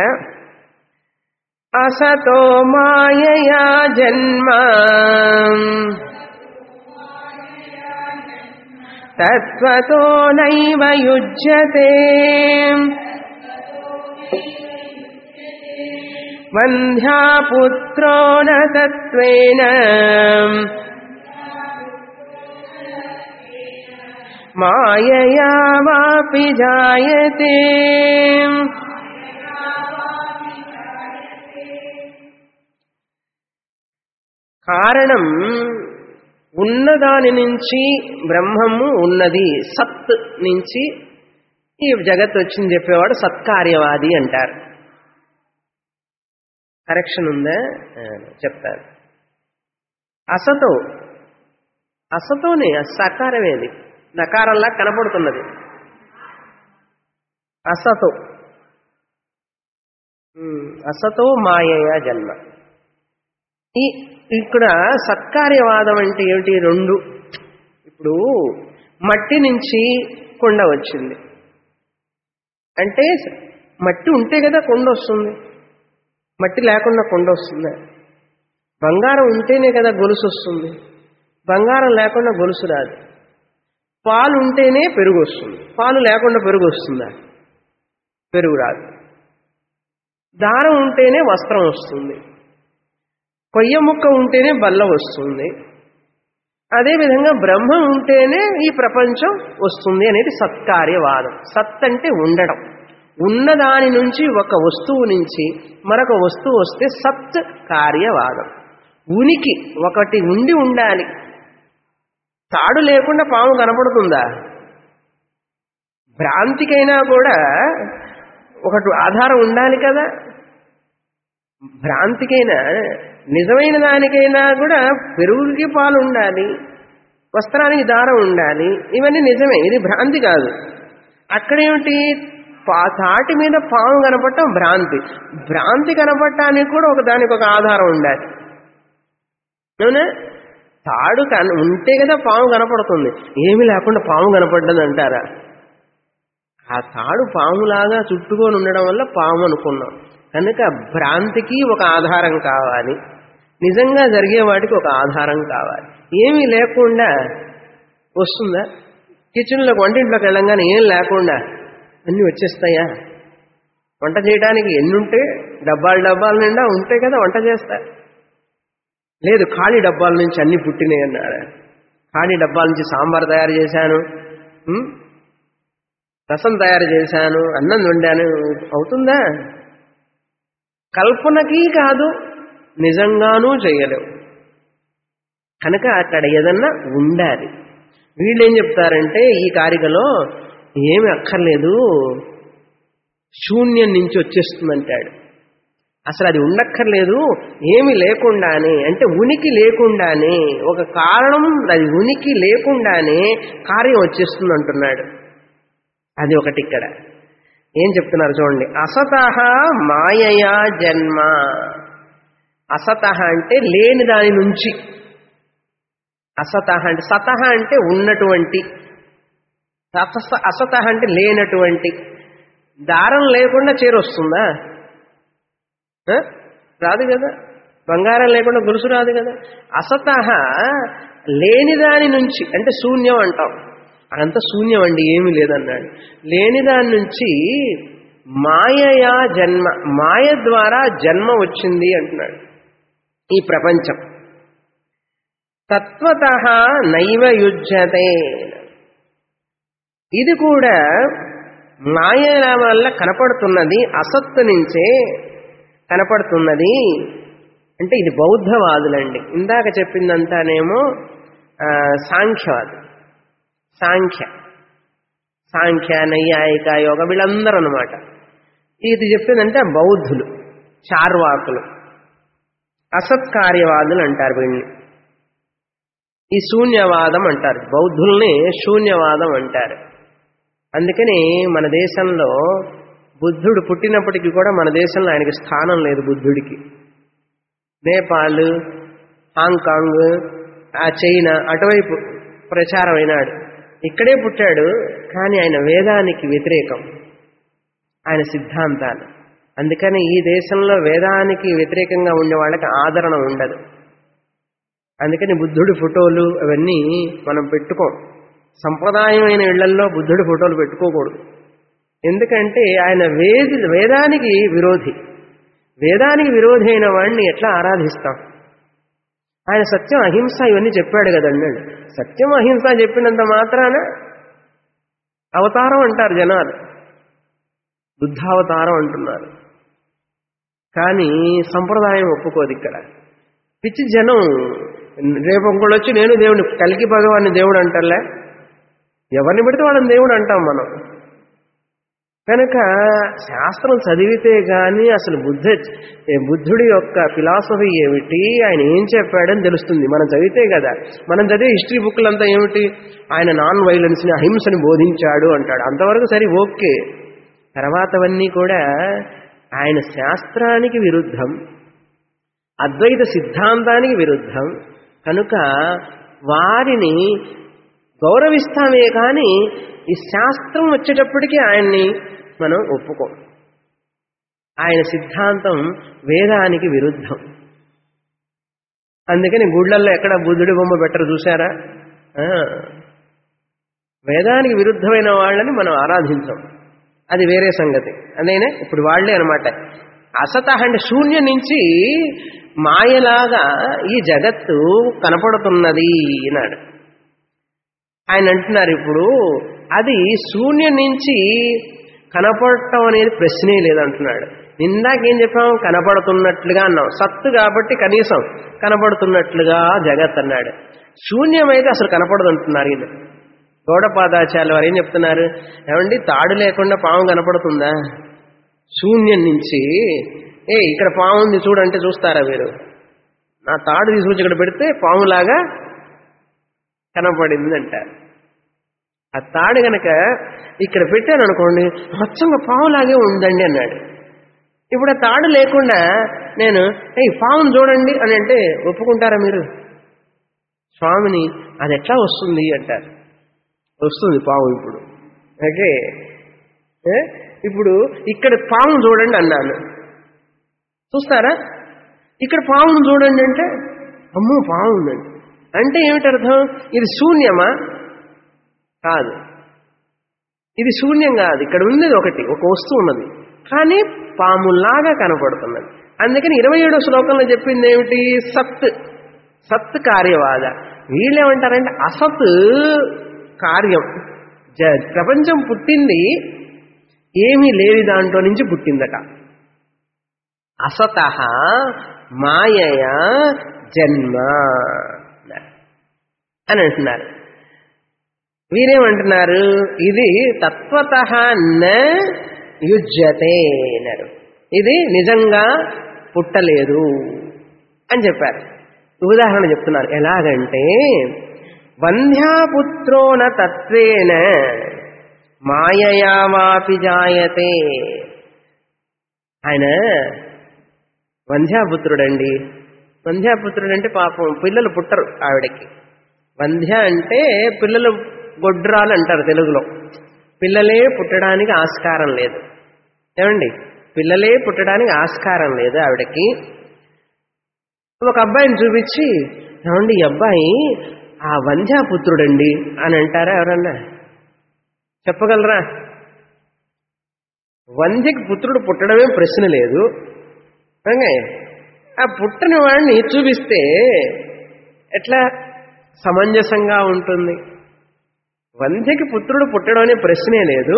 అసతో మాయయా జన్మ తత్వతో నైవ యుజ్యతే వంధ్యాపుత్రో న తత్వేన మాయయా వాపి జాయతే కారణం ఉన్నదాని నుంచి బ్రహ్మము ఉన్నది సత్ నుంచి ఈ జగత్ వచ్చింది చెప్పేవాడు సత్కార్యవాది అంటారు కరెక్షన్ ఉందా ఆ, చెప్తాను అసతో అసతోనే సకారమేది నకారంలా కనపడుతున్నది అసతో ఉమ్, అసతో మాయయ జన్మ ఈ ఇక్కడ సత్కార్యవాదం అంటే ఏమిటి రెండు ఇప్పుడు మట్టి నుంచి కొండ వచ్చింది అంటే మట్టి ఉంటే కదా కొండ వస్తుంది మట్టి లేకుండా కొండ వస్తుందా బంగారం ఉంటేనే కదా గొలుసు వస్తుంది బంగారం లేకుండా గొలుసు రాదు పాలు ఉంటేనే పెరుగు వస్తుంది పాలు లేకుండా పెరుగు వస్తుందా పెరుగు రాదు దారం ఉంటేనే వస్త్రం వస్తుంది కొయ్య ముక్క ఉంటేనే బల్ల వస్తుంది అదేవిధంగా బ్రహ్మ ఉంటేనే ఈ ప్రపంచం వస్తుంది అనేది సత్కార్యవాదం సత్ అంటే ఉండడం ఉన్నదాని నుంచి ఒక వస్తువు నుంచి మరొక వస్తువు వస్తే సత్ కార్యవాదం ఉనికి ఒకటి ఉండి ఉండాలి తాడు లేకుండా పాము కనపడుతుందా భ్రాంతికైనా కూడా ఒకటి ఆధారం ఉండాలి కదా భ్రాంతికైనా నిజమైన దానికైనా కూడా పెరుగుకి పాలు ఉండాలి వస్త్రానికి దారం ఉండాలి ఇవన్నీ నిజమే ఇది భ్రాంతి కాదు అక్కడేమిటి పా తాటి మీద పాము కనపడటం భ్రాంతి భ్రాంతి కనపడటానికి కూడా ఒక దానికి ఒక ఆధారం ఉండాలి అవునా తాడు కన ఉంటే కదా పాము కనపడుతుంది ఏమీ లేకుండా పాము కనపడ్డది అంటారా ఆ తాడు పాములాగా చుట్టుకొని ఉండడం వల్ల పాము అనుకున్నాం కనుక భ్రాంతికి ఒక ఆధారం కావాలి నిజంగా జరిగే వాటికి ఒక ఆధారం కావాలి ఏమీ లేకుండా వస్తుందా కిచెన్లోకి వంటింట్లోకి వెళ్ళంగానే ఏం లేకుండా అన్నీ వచ్చేస్తాయా వంట చేయడానికి ఎన్ని ఉంటే డబ్బాలు డబ్బాల నిండా ఉంటాయి కదా వంట చేస్తా లేదు ఖాళీ డబ్బాల నుంచి అన్ని పుట్టినాయి అన్నారు ఖాళీ డబ్బాల నుంచి సాంబార్ తయారు చేశాను ఉం? రసం తయారు చేశాను అన్నం వండాను అవుతుందా కల్పనకి కాదు నిజంగానూ చేయలేవు కనుక అక్కడ ఏదన్నా ఉండాలి వీళ్ళేం చెప్తారంటే ఈ కారికలో ఏమి అక్కర్లేదు శూన్యం నుంచి వచ్చేస్తుందంటాడు అసలు అది ఉండక్కర్లేదు ఏమి లేకుండానే అంటే ఉనికి లేకుండానే ఒక కారణం అది ఉనికి లేకుండానే కార్యం వచ్చేస్తుంది అంటున్నాడు అది ఒకటి ఇక్కడ ఏం చెప్తున్నారు చూడండి అసతహ మాయయా జన్మ అసతహ అంటే లేని దాని నుంచి అసతహ అంటే సతహ అంటే ఉన్నటువంటి అస- అసతహ అంటే లేనటువంటి దారం లేకుండా చీర వస్తుందా ఆ? రాదు కదా బంగారం లేకుండా గొలుసు రాదు కదా అసతహ లేని దాని నుంచి అంటే శూన్యం అంటాం అదంతా శూన్యం అండి ఏమీ లేదన్నాడు లేని దాని నుంచి మాయయా జన్మ మాయ ద్వారా జన్మ వచ్చింది అంటున్నాడు ఈ ప్రపంచం తత్వత నైవ యుజ్యతే ఇది కూడా మాయ వల్ల కనపడుతున్నది అసత్తు నుంచే కనపడుతున్నది అంటే ఇది బౌద్ధవాదులండి ఇందాక చెప్పిందంతానేమో ఆ, సాంఖ్యవాదు సాంఖ్య సాంఖ్య నైయాయిక యోగ వీళ్ళందరూ అనమాట ఇది చెప్పిందంటే బౌద్ధులు చార్వాకులు అసత్కార్యవాదులు అంటారు వీళ్ళని ఈ శూన్యవాదం అంటారు బౌద్ధుల్ని శూన్యవాదం అంటారు అందుకని మన దేశంలో బుద్ధుడు పుట్టినప్పటికీ కూడా మన దేశంలో ఆయనకి స్థానం లేదు బుద్ధుడికి నేపాల్ హాంకాంగ్ ఆ చైనా అటువైపు ప్రచారం అయినాడు ఇక్కడే పుట్టాడు కానీ ఆయన వేదానికి వ్యతిరేకం ఆయన సిద్ధాంతాలు అందుకని ఈ దేశంలో వేదానికి వ్యతిరేకంగా ఉండే వాళ్ళకి ఆదరణ ఉండదు అందుకని బుద్ధుడి ఫోటోలు అవన్నీ మనం పెట్టుకోం సంప్రదాయమైన ఇళ్లల్లో బుద్ధుడి ఫోటోలు పెట్టుకోకూడదు ఎందుకంటే ఆయన వేది వేదానికి విరోధి వేదానికి విరోధి అయిన వాడిని ఎట్లా ఆరాధిస్తాం ఆయన సత్యం అహింస ఇవన్నీ చెప్పాడు కదండి సత్యం అహింస చెప్పినంత మాత్రాన అవతారం అంటారు జనాలు బుద్ధావతారం అంటున్నారు కానీ సంప్రదాయం ఒప్పుకోదు ఇక్కడ పిచ్చి జనం రేపు ఇంకోళ్ళు వచ్చి నేను దేవుని కలికి భగవాన్ని దేవుడు అంటలే ఎవరిని పెడితే వాళ్ళని దేవుడు అంటాం మనం కనుక శాస్త్రం చదివితే గాని అసలు బుద్ధ ఏ బుద్ధుడి యొక్క ఫిలాసఫీ ఏమిటి ఆయన ఏం చెప్పాడని తెలుస్తుంది మనం చదివితే కదా మనం చదివే హిస్టరీ బుక్లంతా ఏమిటి ఆయన నాన్ వైలెన్స్ని అహింసని బోధించాడు అంటాడు అంతవరకు సరే ఓకే తర్వాతవన్నీ కూడా ఆయన శాస్త్రానికి విరుద్ధం అద్వైత సిద్ధాంతానికి విరుద్ధం కనుక వారిని గౌరవిస్తామే కానీ ఈ శాస్త్రం వచ్చేటప్పటికీ ఆయన్ని మనం ఒప్పుకోం ఆయన సిద్ధాంతం వేదానికి విరుద్ధం అందుకని గుళ్ళల్లో ఎక్కడ బుద్ధుడి బొమ్మ పెట్టరు చూసారా ఆ, వేదానికి విరుద్ధమైన వాళ్ళని మనం ఆరాధించాం అది వేరే సంగతి అదేనే ఇప్పుడు వాళ్లే అనమాట అసత అంటే శూన్యం నుంచి మాయలాగా ఈ జగత్తు కనపడుతున్నది అన్నాడు ఆయన అంటున్నారు ఇప్పుడు అది శూన్యం నుంచి కనపడటం అనేది ప్రశ్నే లేదంటున్నాడు ఇందాకేం చెప్పాం కనపడుతున్నట్లుగా అన్నాం సత్తు కాబట్టి కనీసం కనపడుతున్నట్లుగా జగత్ అన్నాడు శూన్యమైతే అసలు కనపడదు అంటున్నారు ఈయన గౌడపాదాచార్య వారు ఏం చెప్తున్నారు ఏమండి తాడు లేకుండా పాము కనపడుతుందా శూన్యం నుంచి ఏ ఇక్కడ పాము ఉంది చూడంటే చూస్తారా మీరు నా తాడు తీసుకొచ్చి ఇక్కడ పెడితే పాములాగా కనపడింది అంటారు ఆ తాడు గనక ఇక్కడ పెట్టాను అనుకోండి మొత్తంగా పాములాగే ఉందండి అన్నాడు ఇప్పుడు ఆ తాడు లేకుండా నేను ఏ పామును చూడండి అని అంటే ఒప్పుకుంటారా మీరు స్వామిని అది ఎట్లా వస్తుంది అంటారు వస్తుంది పాము ఇప్పుడు ఓకే ఏ? ఇప్పుడు ఇక్కడ పాము చూడండి అన్నాను చూస్తారా ఇక్కడ పామును చూడండి అంటే అమ్మో పాము ఉందండి అంటే ఏమిటి అర్థం ఇది శూన్యమా కాదు ఇది శూన్యం కాదు ఇక్కడ ఉన్నది ఒకటి ఒక వస్తువు ఉన్నది కానీ పాములాగా కనపడుతున్నది అందుకని ఇరవై ఏడో శ్లోకంలో చెప్పింది ఏమిటి సత్ సత్ కార్యవాద వీళ్ళేమంటారంటే అసత్ కార్యం జ ప్రపంచం పుట్టింది ఏమీ లేని దాంట్లో నుంచి పుట్టిందట అసత మాయయ జన్మ అని అంటున్నారు వీరేమంటున్నారు ఇది తత్వత న యుజ్యతే అన్నారు ఇది నిజంగా పుట్టలేదు అని చెప్పారు ఉదాహరణ చెప్తున్నారు ఎలాగంటే వంధ్యాపుత్రోన తత్వేన మాయయావాపి జాయతే ఆయన వంధ్యాపుత్రుడండి వంధ్యాపుత్రుడు అంటే పాపం పిల్లలు పుట్టరు ఆవిడకి వంధ్య అంటే పిల్లలు గొడ్రాలు అంటారు తెలుగులో పిల్లలే పుట్టడానికి ఆస్కారం లేదు ఏమండి పిల్లలే పుట్టడానికి ఆస్కారం లేదు ఆవిడకి ఒక అబ్బాయిని చూపించి ఏమండి ఈ అబ్బాయి ఆ వంధ్యాపుత్రుడండి అని అంటారా ఎవరన్నా చెప్పగలరా వంధ్యకి పుత్రుడు పుట్టడమే ప్రశ్న లేదు ఓకే ఆ పుట్టని వాడిని చూపిస్తే ఎట్లా సమంజసంగా ఉంటుంది వంధ్యకి పుత్రుడు పుట్టడం అనే ప్రశ్నే లేదు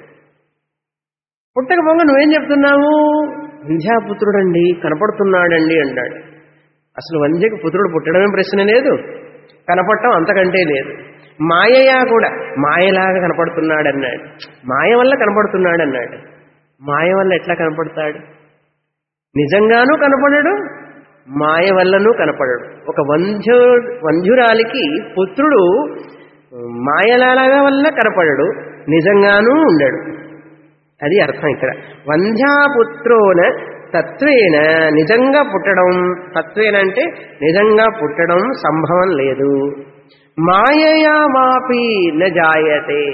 పుట్టకపోగా నువ్వేం చెప్తున్నావు వంధ్యాపుత్రుడండి కనపడుతున్నాడండి అంటాడు అసలు వంధ్యకి పుత్రుడు పుట్టడమే ప్రశ్న లేదు కనపడటం అంతకంటే లేదు మాయయా కూడా మాయలాగా కనపడుతున్నాడు అన్నాడు మాయ వల్ల కనపడుతున్నాడు అన్నాడు మాయ వల్ల ఎట్లా కనపడతాడు నిజంగానూ కనపడడు మాయ వల్లనూ కనపడడు ఒక వంధ్యు వంధ్యురాలికి పుత్రుడు మాయలాగా వల్ల కనపడడు నిజంగానూ ఉండడు అది అర్థం ఇక్కడ వంధ్యాపుత్రోన తత్వేన నిజంగా పుట్టడం తత్వేన అంటే నిజంగా పుట్టడం సంభవం లేదు మాయయా వాపి న జాయతే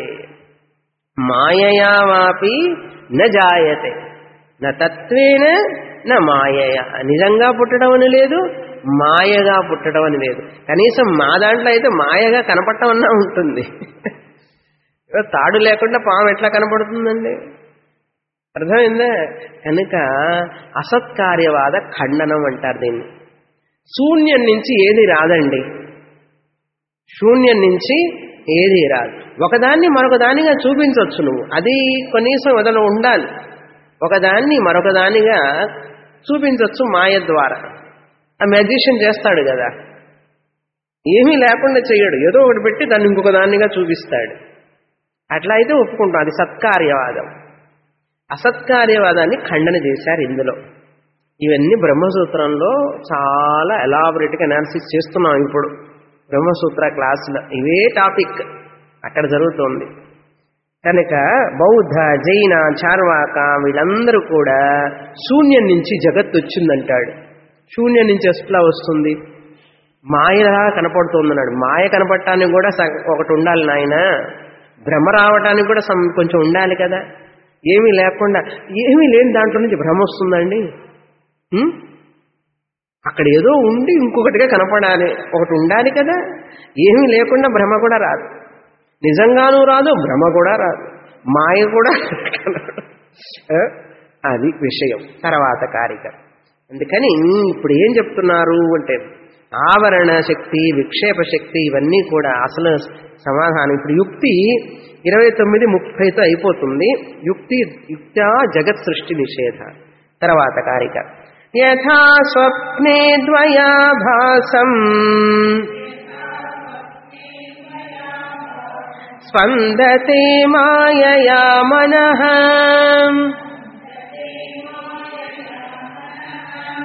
మాయయా వాపి న జాయతే న తత్వేన నా మాయయ నిజంగా పుట్టడం అని లేదు మాయగా పుట్టడం అని లేదు కనీసం మా దాంట్లో అయితే మాయగా కనపడటం అన్నా ఉంటుంది తాడు లేకుండా పాము ఎట్లా కనపడుతుందండి అర్థమైందా కనుక అసత్కార్యవాద ఖండనం అంటారు దీన్ని శూన్యం నుంచి ఏది రాదండి శూన్యం నుంచి ఏది రాదు ఒకదాన్ని మరొక దానిగా చూపించవచ్చు నువ్వు అది కనీసం వదల ఉండాలి ఒకదాన్ని మరొక దానిగా చూపించవచ్చు మాయ ద్వారా ఆ మ్యాజిషియన్ చేస్తాడు కదా ఏమీ లేకుండా చేయడు ఏదో ఒకటి పెట్టి దాన్ని ఇంకొక దాన్నిగా చూపిస్తాడు అట్లా అయితే ఒప్పుకుంటాం అది సత్కార్యవాదం అసత్కార్యవాదాన్ని ఖండన చేశారు ఇందులో ఇవన్నీ బ్రహ్మసూత్రంలో చాలా ఎలాబొరేట్గా అనాలిసిస్ చేస్తున్నాం ఇప్పుడు బ్రహ్మసూత్ర క్లాసులో ఇవే టాపిక్ అక్కడ జరుగుతోంది కనుక బౌద్ధ జైన చార్వాక వీళ్ళందరూ కూడా శూన్యం నుంచి జగత్తు వచ్చిందంటాడు శూన్యం నుంచి ఎట్లా వస్తుంది మాయలా కనపడుతుందన్నాడు మాయ కనపడటానికి కూడా సగ- ఒకటి ఉండాలి నాయన భ్రమ రావటానికి కూడా సం- కొంచెం ఉండాలి కదా ఏమీ లేకుండా ఏమీ లేని దాంట్లో నుంచి భ్రమ వస్తుందండి ఉం? అక్కడ ఏదో ఉండి ఇంకొకటిగా కనపడాలి ఒకటి ఉండాలి కదా ఏమీ లేకుండా భ్రమ కూడా రాదు నిజంగానూ రాదు భ్రమ కూడా రాదు మాయ కూడా కనపడదు. ఆ? అది విషయం తర్వాత కారిక అందుకని ఇప్పుడు ఏం చెప్తున్నారు అంటే ఆవరణ శక్తి విక్షేప శక్తి ఇవన్నీ కూడా అసలు సమాధానం ఇప్పుడు యుక్తి ఇరవై తొమ్మిది ముప్పైతో అయిపోతుంది యుక్తి యుక్త జగత్ సృష్టి నిషేధ తర్వాత కారిక యథా స్వప్నే ద్వయాభాసం స్పందతే మాయయా మనః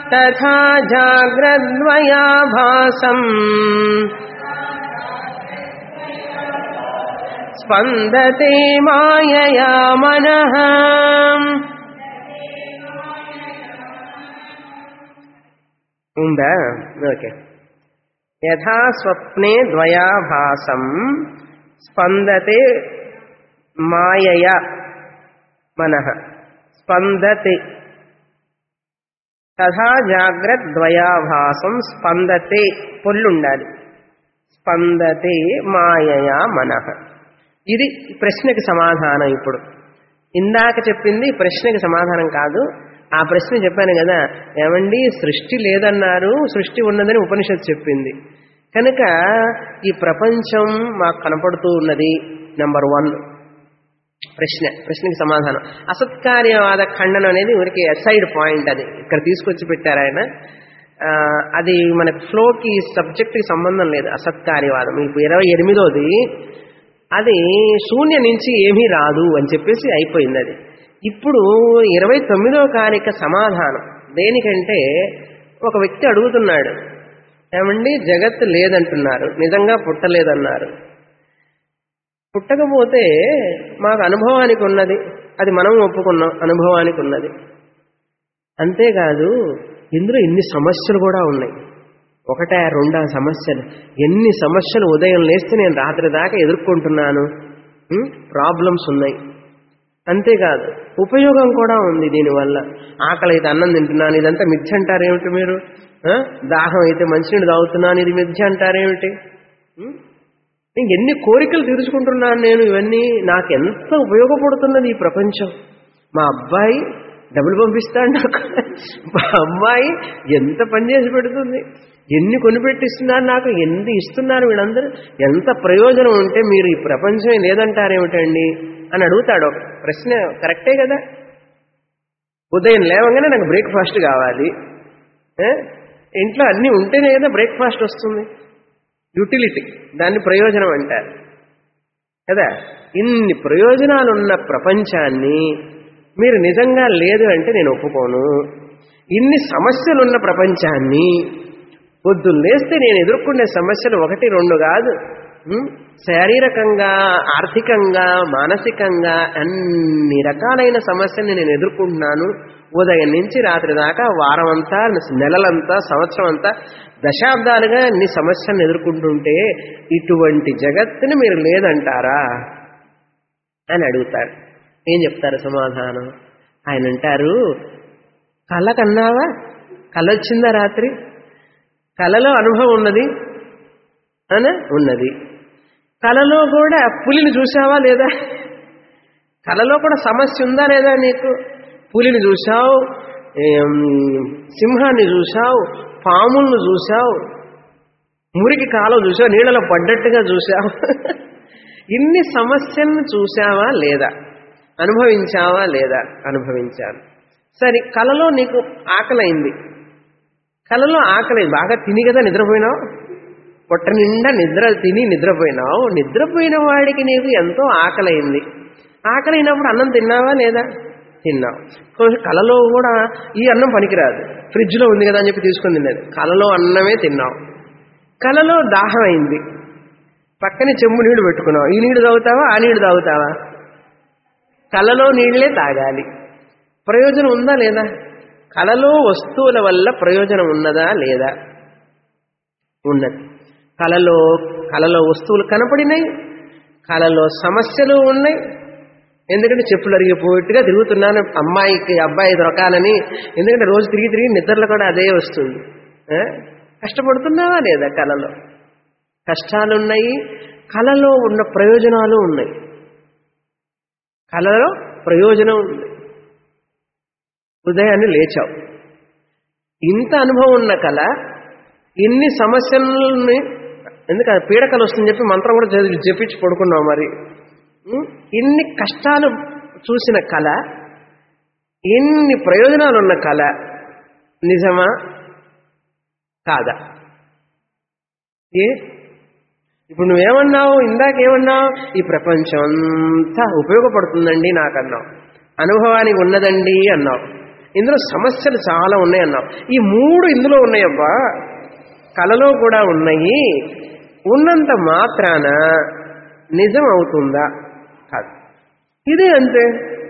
తథా జాగ్రద్వయాభాసం స్పందతే మాయయా మనః ఉందా ఓకే యథా స్వప్నే ద్వయాభాసం స్పందతే మాయయ మనః స్పందతే తథా జాగ్రత్త ద్వయాభాసం స్పందతే పొల్లుండాలి స్పందతే మాయయా మనః ఇది ప్రశ్నకి సమాధానం ఇప్పుడు ఇందాక చెప్పింది ప్రశ్నకి సమాధానం కాదు ఆ ప్రశ్న చెప్పాను కదా ఏమండి సృష్టి లేదన్నారు సృష్టి ఉన్నదని ఉపనిషత్తు చెప్పింది కనుక ఈ ప్రపంచం మాకు కనపడుతూ ఉన్నది నెంబర్ వన్ ప్రశ్న ప్రశ్నకి సమాధానం అసత్కార్యవాద ఖండనం అనేది ఊరికి సైడ్ పాయింట్ అది ఇక్కడ తీసుకొచ్చి పెట్టారు ఆయన ఆ, అది మన ఫ్లోకి సబ్జెక్ట్కి సంబంధం లేదు అసత్కార్యవాదం ఇప్పుడు ఇరవై ఎనిమిదోది అది శూన్య నుంచి ఏమీ రాదు అని చెప్పేసి అయిపోయింది అది ఇప్పుడు ఇరవై తొమ్మిదో కారిక సమాధానం దేనికంటే ఒక వ్యక్తి అడుగుతున్నాడు ఏమండి జగత్ లేదంటున్నారు నిజంగా పుట్టలేదన్నారు పుట్టకపోతే మాకు అనుభవానికి ఉన్నది అది మనం ఒప్పుకున్నాం అనుభవానికి ఉన్నది అంతేకాదు ఇందులో ఇన్ని సమస్యలు కూడా ఉన్నాయి ఒకటే రెండా సమస్యలు ఎన్ని సమస్యలు ఉదయం లేస్తే నేను రాత్రి దాకా ఎదుర్కొంటున్నాను ప్రాబ్లమ్స్ ఉన్నాయి అంతేకాదు ఉపయోగం కూడా ఉంది దీనివల్ల ఆకలి అయితే అన్నం తింటున్నాను ఇదంతా మిథ్య అంటారేమిటి మీరు ఆ? దాహం అయితే మంచినీళ్ళు తాగుతున్నాను ఇది మిథ్య అంటారేమిటి ఉం? ఇంకెన్ని కోరికలు తీర్చుకుంటున్నాను నేను ఇవన్నీ నాకు ఎంత ఉపయోగపడుతున్నది ఈ ప్రపంచం మా అబ్బాయి డబ్బులు పంపిస్తాడు నాకు మా అమ్మాయి ఎంత పని చేసి పెడుతుంది ఎన్ని కొనిపెట్టిస్తున్నారు నాకు ఎంత ఇస్తున్నారు వీళ్ళందరూ ఎంత ప్రయోజనం ఉంటే మీరు ఈ ప్రపంచం లేదంటారేమిటండి అని అడుగుతాడు ఒక ప్రశ్న కరెక్టే కదా ఉదయం లేవగానే నాకు బ్రేక్ఫాస్ట్ కావాలి ఏ? ఇంట్లో అన్నీ ఉంటేనే కదా బ్రేక్ఫాస్ట్ వస్తుంది యూటిలిటీ దాన్ని ప్రయోజనం అంటారు కదా ఇన్ని ప్రయోజనాలున్న ప్రపంచాన్ని మీరు నిజంగా లేదు అంటే నేను ఒప్పుకోను ఇన్ని సమస్యలున్న ప్రపంచాన్ని పొద్దున్న లేస్తే నేను ఎదుర్కొనే సమస్యలు ఒకటి రెండు కాదు ఉం? శారీరకంగా ఆర్థికంగా మానసికంగా అన్ని రకాలైన సమస్యల్ని నేను ఎదుర్కొంటున్నాను ఉదయం నుంచి రాత్రి దాకా వారం అంతా నెలలంతా సంవత్సరం అంతా దశాబ్దాలుగా అన్ని సమస్యలను ఎదుర్కొంటుంటే ఇటువంటి జగత్తుని మీరు లేదంటారా అని అడుగుతాడు ఏం చెప్తారు సమాధానం ఆయన అంటారు కళ్ళ కన్నావా కళ వచ్చిందా రాత్రి కళలో అనుభవం ఉన్నది అన ఉన్నది కళలో కూడా పులిని చూసావా లేదా కళలో కూడా సమస్య ఉందా లేదా నీకు పులిని చూసావు ఏం, సింహాన్ని చూసావు పాములను చూసావు మురికి కాలం చూసావు నీళ్ళలో పడ్డట్టుగా చూసావు ఇన్ని సమస్యలను చూసావా లేదా అనుభవించావా లేదా అనుభవించాను సరే కలలో నీకు ఆకలైంది కలలో ఆకలి బాగా తిని కదా నిద్రపోయినావు పొట్ట నిండా నిద్ర తిని నిద్రపోయినావు నిద్రపోయిన వాడికి నీకు ఎంతో ఆకలైంది ఆకలైనప్పుడు అన్నం తిన్నావా లేదా తిన్నావు కొంచెం కలలో కూడా ఈ అన్నం పనికిరాదు ఫ్రిడ్జ్లో ఉంది కదా అని చెప్పి తీసుకొని తిన్నది కలలో అన్నమే తిన్నావు కలలో దాహం అయింది పక్కనే చెంబు నీళ్లు పెట్టుకున్నావు ఈ నీళ్లు తాగుతావా ఆ నీళ్లు తాగుతావా కలలో నీళ్లే తాగాలి ప్రయోజనం ఉందా లేదా కలలో వస్తువుల వల్ల ప్రయోజనం ఉన్నదా లేదా ఉన్నది కలలో కలలో వస్తువులు కనపడినాయి కలలో సమస్యలు ఉన్నాయి ఎందుకంటే చెప్పులు అరిగిపోయిట్టుగా తిరుగుతున్నాను అమ్మాయికి అబ్బాయి దొరకాలని ఎందుకంటే రోజు తిరిగి తిరిగి నిద్రలో కూడా అదే వస్తుంది ఆ? కష్టపడుతున్నావా లేదా కలలో కష్టాలున్నాయి కలలో ఉన్న ప్రయోజనాలు ఉన్నాయి కలలో ప్రయోజనం ఉంది ఉదయాన్నే లేచావు ఇంత అనుభవం ఉన్న కళ ఇన్ని సమస్యలని ఎందుకంటే పీడకలు వస్తుందని చెప్పి మంత్రం కూడా చదివి చెప్పించి పడుకున్నావు మరి ఉం? ఇన్ని కష్టాలు చూసిన కళ ఇన్ని ప్రయోజనాలు ఉన్న కళ నిజమా కాదా ఏ ఇప్పుడు నువ్వేమన్నావు ఇందాకేమన్నావు ఈ ప్రపంచం అంతా ఉపయోగపడుతుందండి నాకన్నావు అనుభవానికి ఉన్నదండి అన్నావు ఇందులో సమస్యలు చాలా ఉన్నాయి అన్నాం ఈ మూడు ఇందులో ఉన్నాయబ్బా కళలో కూడా ఉన్నాయి ఉన్నంత మాత్రాన నిజం అవుతుందా కాదు ఇదే అంతే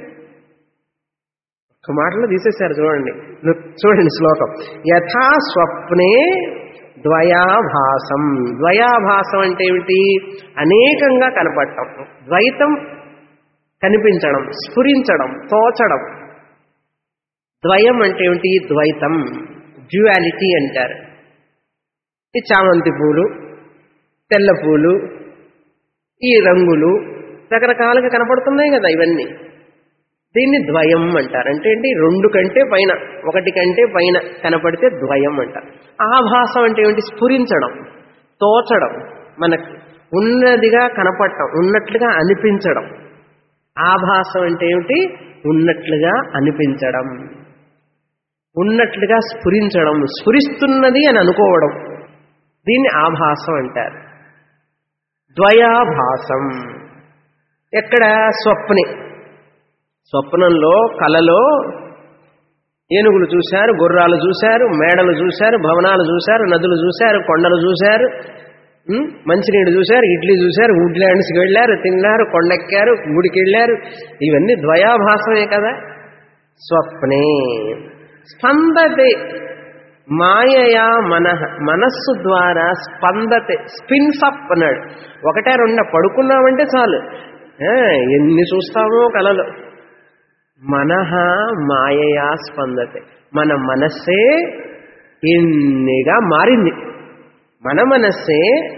ఒక మాటలో తీసేశారు చూడండి చూడండి శ్లోకం యథా స్వప్నే ద్వయాభాసం ద్వయాభాసం అంటే ఏమిటి అనేకంగా కనపడటం ద్వైతం కనిపించడం స్ఫురించడం తోచడం ద్వయం అంటే ఏమిటి ద్వైతం డ్యువాలిటీ అంటారు ఈ చామంతి పూలు తెల్ల పూలు ఈ రంగులు రకరకాలుగా కనపడుతున్నాయి కదా ఇవన్నీ దీన్ని ద్వయం అంటారు అంటే ఏంటి రెండు కంటే పైన ఒకటి కంటే పైన కనపడితే ద్వయం అంటారు ఆభాసం అంటే ఏమిటి స్ఫురించడం తోచడం మనకు ఉన్నదిగా కనపడటం ఉన్నట్లుగా అనిపించడం ఆభాసం అంటే ఏమిటి ఉన్నట్లుగా అనిపించడం ఉన్నట్లుగా స్ఫురించడం స్ఫురిస్తున్నది అని అనుకోవడం దీన్ని ఆభాసం అంటారు ద్వయాభాసం ఎక్కడ స్వప్నే స్వప్నంలో కలలో ఏనుగులు చూశారు గుర్రాలు చూశారు మేడలు చూశారు భవనాలు చూశారు నదులు చూశారు కొండలు చూశారు ఉమ్, మంచినీళ్ళు చూశారు ఇడ్లీ చూశారు వుడ్లాండ్స్కి వెళ్ళారు తిన్నారు కొండెక్కారు గుడికి వెళ్ళారు ఇవన్నీ ద్వయాభాసమే కదా స్వప్నే స్పందతే మాయయా మనః మనస్సు ద్వారా స్పందతే స్పిన్స్ అప్ అన్నాడు ఒకటే రెండ పడుకున్నామంటే చాలు ఆ, ఎన్ని చూస్తామో కలలు మనహ మాయయా స్పందతే మన మనస్సే ఎన్నిగా మారింది మన మనస్సే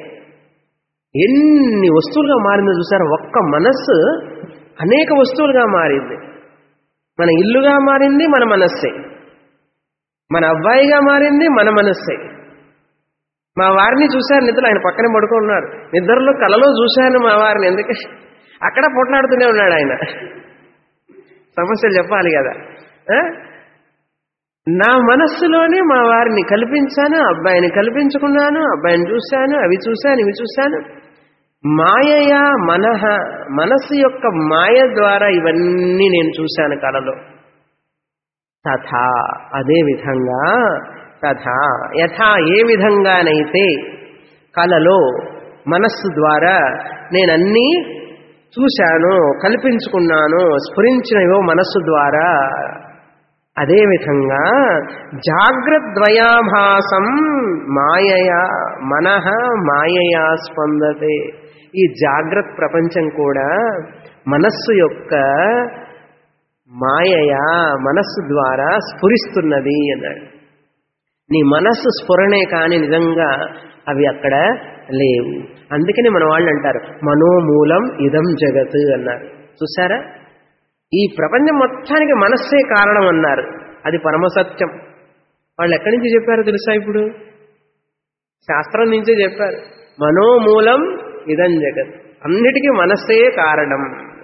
ఎన్ని వస్తువులుగా మారిందో చూసారు ఒక్క మనస్సు అనేక వస్తువులుగా మారింది మన ఇల్లుగా మారింది మన మనస్సే మన అబ్బాయిగా మారింది మన మనస్సే మా వారిని చూశారు నిద్రలో ఆయన పక్కనే పడుకున్నారు నిద్రలో కలలో చూశాను మా వారిని ఎందుకే అక్కడ పొట్లాడుతూనే ఉన్నాడు ఆయన సమస్యలు చెప్పాలి కదా ఆ? నా మనస్సులోనే మా వారిని కల్పించాను అబ్బాయిని కల్పించుకున్నాను అబ్బాయిని చూశాను అవి చూశాను ఇవి చూశాను మాయయా మనహ మనస్సు యొక్క మాయ ద్వారా ఇవన్నీ నేను చూశాను కళలో తథా అదే విధంగా తథా యథా ఏ విధంగానైతే కలలో మనస్సు ద్వారా నేనన్నీ చూశాను కల్పించుకున్నాను స్ఫురించినవో మనస్సు ద్వారా అదేవిధంగా జాగ్రద్వయాభాసం మాయయా మనః మాయయా స్పందతే ఈ జాగ్రత్త ప్రపంచం కూడా మనస్సు యొక్క మాయయా మనస్సు ద్వారా స్ఫురిస్తున్నది అన్నాడు నీ మనస్సు స్ఫురణే కాని నిజంగా అవి అక్కడ లేవు అందుకని మన వాళ్ళు అంటారు మనోమూలం ఇదం జగత్ అన్నారు చూసారా ఈ ప్రపంచం మొత్తానికి మనస్సే కారణం అన్నారు అది పరమసత్యం వాళ్ళు ఎక్కడి నుంచి చెప్పారో తెలుసా ఇప్పుడు శాస్త్రం నుంచే చెప్పారు మనోమూలం ఇదం జగత్ అన్నిటికీ మనస్సే కారణం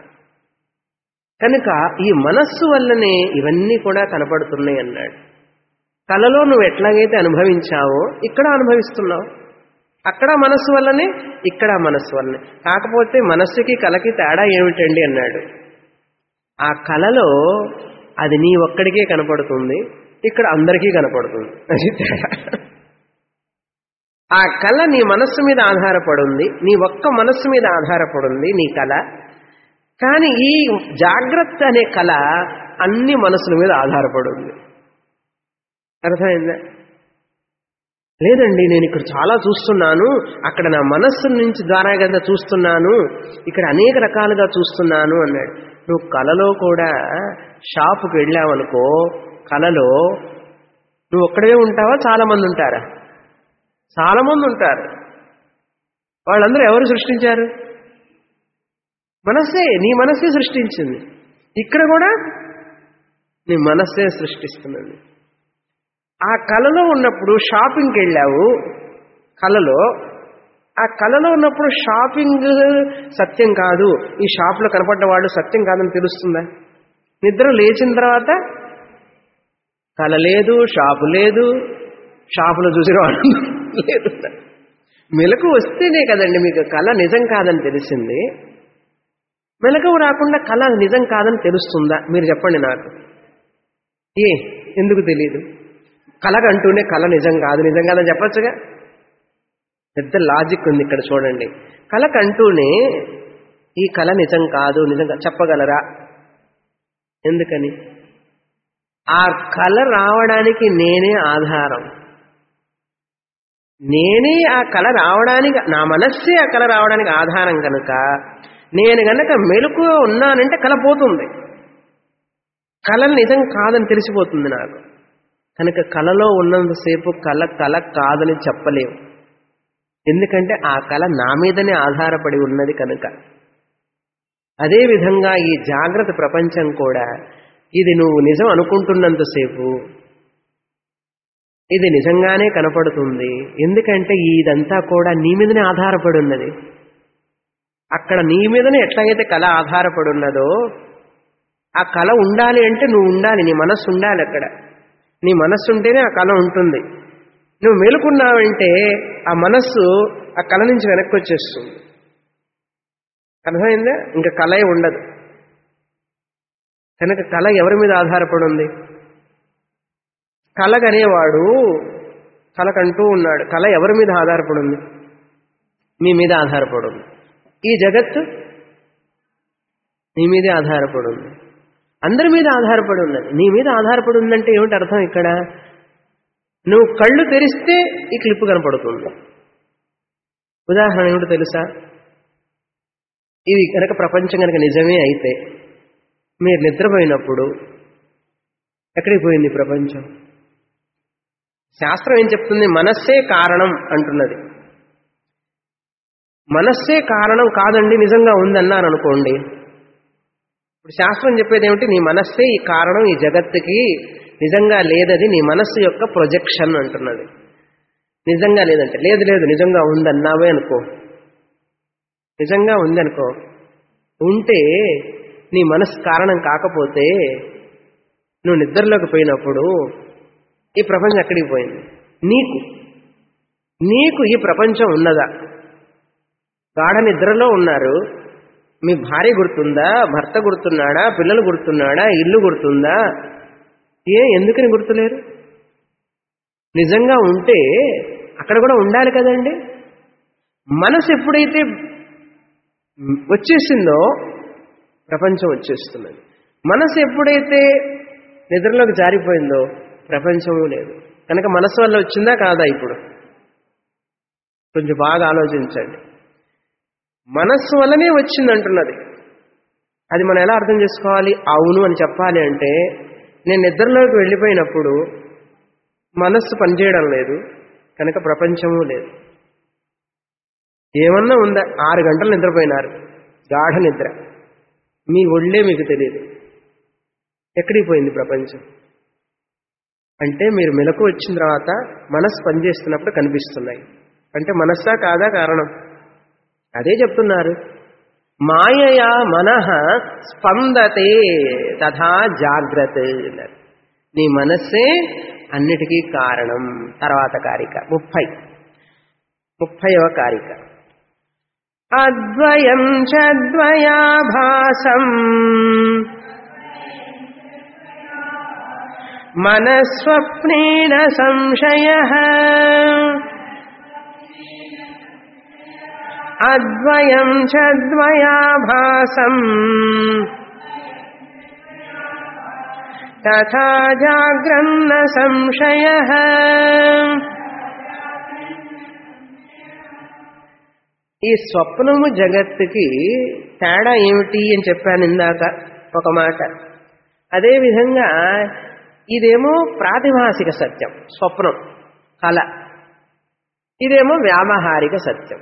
కనుక ఈ మనస్సు వల్లనే ఇవన్నీ కూడా కనపడుతున్నాయి అన్నాడు కలలో నువ్వు ఎట్లాగైతే అనుభవించావో ఇక్కడ అనుభవిస్తున్నావు అక్కడ మనస్సు వల్లనే ఇక్కడ మనస్సు వల్లనే కాకపోతే మనస్సుకి కలకి తేడా ఏమిటండి అన్నాడు ఆ కళలో అది నీ ఒక్కడికే కనపడుతుంది ఇక్కడ అందరికీ కనపడుతుంది అది తేడా ఆ కళ నీ మనస్సు మీద ఆధారపడుంది నీ ఒక్క మనస్సు మీద ఆధారపడుంది నీ కళ కానీ ఈ జాగ్రత్త అనే కళ అన్ని మనసుల మీద ఆధారపడుంది అర్థమైందా లేదండి నేను ఇక్కడ చాలా చూస్తున్నాను అక్కడ నా మనస్సు నుంచి ద్వారా కదా చూస్తున్నాను ఇక్కడ అనేక రకాలుగా చూస్తున్నాను అన్నాడు నువ్వు కలలో కూడా షాపుకి వెళ్ళావనుకో కలలో నువ్వు ఒక్కడే ఉంటావా చాలా మంది ఉంటారా చాలా మంది ఉంటారు వాళ్ళందరూ ఎవరు సృష్టించారు మనస్సే నీ మనస్సే సృష్టించింది ఇక్కడ కూడా నీ మనస్సే సృష్టిస్తున్నది ఆ కళలో ఉన్నప్పుడు షాపింగ్కి వెళ్ళావు కళలో ఆ కళలో ఉన్నప్పుడు షాపింగ్ సత్యం కాదు ఈ షాప్లో కనపడ్డవాడు సత్యం కాదని తెలుస్తుందా నిద్ర లేచిన తర్వాత కళ లేదు షాపు లేదు షాపులో చూసిన వాడు లేదు మెలకు వస్తేనే కదండి మీకు కళ నిజం కాదని తెలిసింది మెలకువ రాకుండా కళ నిజం కాదని తెలుస్తుందా మీరు చెప్పండి నాకు ఏ ఎందుకు తెలియదు కలగంటూనే కళ నిజం కాదు నిజం కాదని చెప్పొచ్చుగా పెద్ద లాజిక్ ఉంది ఇక్కడ చూడండి కలకంటూనే ఈ కళ నిజం కాదు నిజంగా చెప్పగలరా ఎందుకని ఆ కళ రావడానికి నేనే ఆధారం నేనే ఆ కళ రావడానికి నా మనస్సే ఆ కళ రావడానికి ఆధారం కనుక నేను గనక మెలకు ఉన్నానంటే కళ పోతుంది కళ నిజం కాదని తెలిసిపోతుంది నాకు కనుక కళలో ఉన్నంతసేపు కళ కళ కాదని చెప్పలేము ఎందుకంటే ఆ కళ నా మీదనే ఆధారపడి ఉన్నది కనుక అదేవిధంగా ఈ జాగ్రత్త ప్రపంచం కూడా ఇది నువ్వు నిజం అనుకుంటున్నంతసేపు ఇది నిజంగానే కనపడుతుంది ఎందుకంటే ఇదంతా కూడా నీ మీదనే ఆధారపడి ఉన్నది అక్కడ నీ మీదనే ఎట్లాగైతే కళ ఆధారపడి ఉన్నదో ఆ కళ ఉండాలి అంటే నువ్వు ఉండాలి నీ మనస్సు ఉండాలి అక్కడ నీ మనస్సు ఉంటేనే ఆ కళ ఉంటుంది నువ్వు మేలుకున్నావంటే ఆ మనస్సు ఆ కళ నుంచి వెనక్కి వచ్చేస్తుంది అర్థమైందా ఇంకా కళ ఉండదు కనుక కళ ఎవరి మీద ఆధారపడి ఉంది కళగనేవాడు కళకంటూ ఉన్నాడు కళ ఎవరి మీద ఆధారపడి ఉంది మీ మీద ఆధారపడి ఉంది ఈ జగత్తు నీ మీదే ఆధారపడి ఉంది అందరి మీద ఆధారపడి ఉన్నది నీ మీద ఆధారపడి ఉందంటే ఏమిటి అర్థం ఇక్కడ నువ్వు కళ్ళు తెరిస్తే ఈ క్లిప్ కనపడుతుంది ఉదాహరణ ఏమిటి తెలుసా ఇది కనుక ప్రపంచం కనుక నిజమే అయితే మీరు నిద్రపోయినప్పుడు ఎక్కడికి పోయింది ప్రపంచం శాస్త్రం ఏం చెప్తుంది మనస్సే కారణం అంటున్నది మనస్సే కారణం కాదండి నిజంగా ఉందన్నాను అనుకోండి ఇప్పుడు శాస్త్రం చెప్పేది ఏమిటి నీ మనస్సే ఈ కారణం ఈ జగత్తుకి నిజంగా లేదది నీ మనస్సు యొక్క ప్రొజెక్షన్ అంటున్నది నిజంగా లేదంటే లేదు లేదు నిజంగా ఉందన్నావే అనుకో నిజంగా ఉందనుకో ఉంటే నీ మనస్సు కారణం కాకపోతే నువ్వు నిద్రలోకి పోయినప్పుడు ఈ ప్రపంచం ఎక్కడికి పోయింది నీకు నీకు ఈ ప్రపంచం ఉన్నదా గాఢ నిద్రలో ఉన్నారు మీ భార్య గుర్తుందా భర్త గుర్తున్నాడా పిల్లలు గుర్తున్నాడా ఇల్లు గుర్తుందా ఏ ఎందుకని గుర్తులేరు నిజంగా ఉంటే అక్కడ కూడా ఉండాలి కదండి మనసు ఎప్పుడైతే వచ్చేసిందో ప్రపంచం వచ్చేస్తున్నది మనసు ఎప్పుడైతే నిద్రలోకి జారిపోయిందో ప్రపంచము లేదు కనుక మనసు వల్ల వచ్చిందా కాదా ఇప్పుడు కొంచెం బాగా ఆలోచించండి మనస్సు వల్లనే వచ్చింది అంటున్నది అది మనం ఎలా అర్థం చేసుకోవాలి అవును అని చెప్పాలి అంటే నేను నిద్రలోకి వెళ్ళిపోయినప్పుడు మనస్సు పనిచేయడం లేదు కనుక ప్రపంచము లేదు ఏమన్నా ఉందా ఆరు గంటలు నిద్రపోయినారు గాఢ నిద్ర మీ ఒళ్ళే మీకు తెలియదు ఎక్కడికి పోయింది ప్రపంచం అంటే మీరు మెలకు వచ్చిన తర్వాత మనస్సు పనిచేస్తున్నప్పుడు కనిపిస్తున్నాయి అంటే మనస్సా కాదా కారణం అదే చెప్తున్నారు మాయయా మనః స్పందతే తథా జాగ్రత్త అన్నారు నీ మనస్సే అన్నిటికీ కారణం తర్వాత కారిక ముప్పై ముప్పైవ కారిక అద్వయం చద్వయాభాసం మనస్వప్నేన సంశయ అద్వయం చద్వయాభాసం తథా జాగ్రన్న సంశయ ఈ స్వప్నము జగత్తుకి తేడా ఏమిటి అని చెప్పాను ఇందాక ఒక మాట అదేవిధంగా ఇదేమో ప్రాతిభాసిక సత్యం స్వప్నం కళ ఇదేమో వ్యావహారిక సత్యం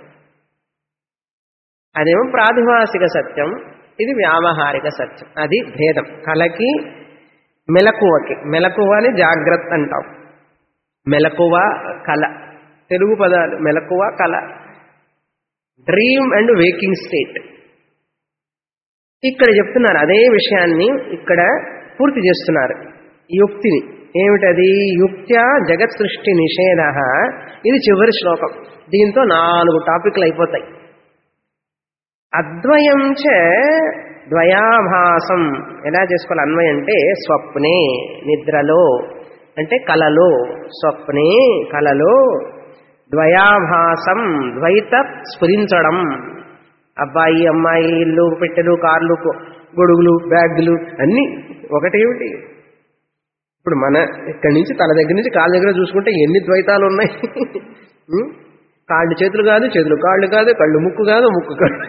అదేమో ప్రాతిభాసిక సత్యం ఇది వ్యావహారిక సత్యం అది భేదం కళకి మెలకువకి మెలకువ అని జాగ్రత్త అంటాం మెలకువ కళ తెలుగు పదాలు మెలకువ కళ డ్రీమ్ అండ్ వేకింగ్ స్టేట్ ఇక్కడ చెప్తున్నారు అదే విషయాన్ని ఇక్కడ పూర్తి చేస్తున్నారు యుక్తిని ఏమిటది యుక్త్యా జగత్ సృష్టి నిషేధ ఇది చివరి శ్లోకం దీంతో నాలుగు టాపిక్లు అయిపోతాయి అద్వయం చ ద్వయాభాసం ఎలా చేసుకోవాలి అన్వయం అంటే స్వప్నే నిద్రలో అంటే కలలో స్వప్నే కలలో ద్వయాభాసం ద్వైత స్ఫురించడం అబ్బాయి అమ్మాయి ఇల్లు పెట్టెలు కార్లు కొ- గొడుగులు బ్యాగులు అన్నీ ఒకటేమిటి ఇప్పుడు మన ఇక్కడి నుంచి తల దగ్గర నుంచి కాళ్ళ దగ్గర చూసుకుంటే ఎన్ని ద్వైతాలు ఉన్నాయి ఉం? కాళ్ళు చేతులు కాదు చేతులు కాళ్ళు కాదు కళ్ళు ముక్కు కాదు ముక్కు కళ్ళు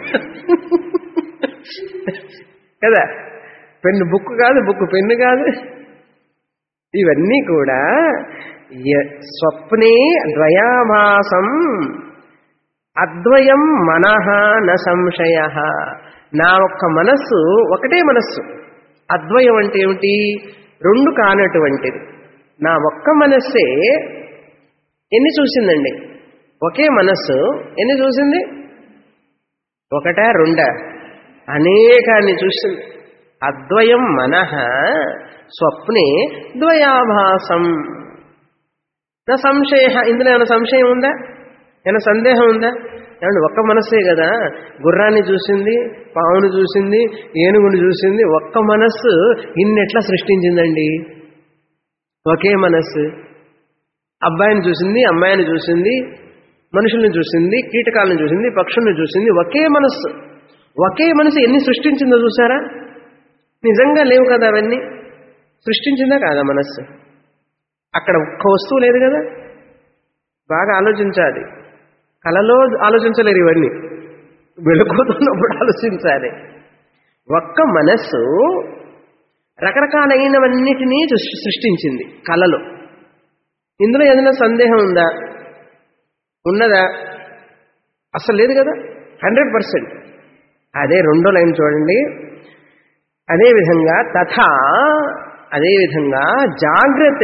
కదా పెన్ను బుక్ కాదు బుక్ పెన్ను కాదు ఇవన్నీ కూడా య- స్వప్నే ద్వయాభాసం అద్వయం మనః న సంశయ నా ఒక్క మనస్సు ఒకటే మనస్సు అద్వయం అంటే ఏమిటి రెండు కానటువంటిది నా ఒక్క మనస్సే ఎన్ని చూసిందండి ఒకే మనస్సు ఎన్ని చూసింది ఒకటా రెండా అనేకాన్ని చూసింది అద్వయం మనః స్వప్నే ద్వయాభాసం నా సంశయ ఇందులో ఏమైనా సంశయం ఉందా ఏమైనా సందేహం ఉందా ఏమంటే ఒక్క మనస్సే కదా గుర్రాన్ని చూసింది పావును చూసింది ఏనుగుని చూసింది ఒక్క మనస్సు ఇన్నెట్లా సృష్టించిందండి ఒకే మనస్సు అబ్బాయిని చూసింది అమ్మాయిని చూసింది మనుషుల్ని చూసింది కీటకాలను చూసింది పక్షుల్ని చూసింది ఒకే మనస్సు ఒకే మనసు ఎన్ని సృష్టించిందో చూసారా నిజంగా లేవు కదా అవన్నీ సృష్టించిందా కాదా మనస్సు అక్కడ ఒక్క వస్తువు లేదు కదా బాగా ఆలోచించాలి కలలో ఆలోచించలేరు ఇవన్నీ వెలుగుతున్నప్పుడు ఆలోచించాలి ఒక్క మనస్సు రకరకాలైనవన్నిటినీ సృష్టి- సృష్టించింది కళలో ఇందులో ఏదైనా సందేహం ఉందా ఉన్నదా అసలు లేదు కదా హండ్రెడ్ పర్సెంట్ అదే రెండో లైన్ చూడండి అదేవిధంగా తథా అదేవిధంగా జాగ్రత్త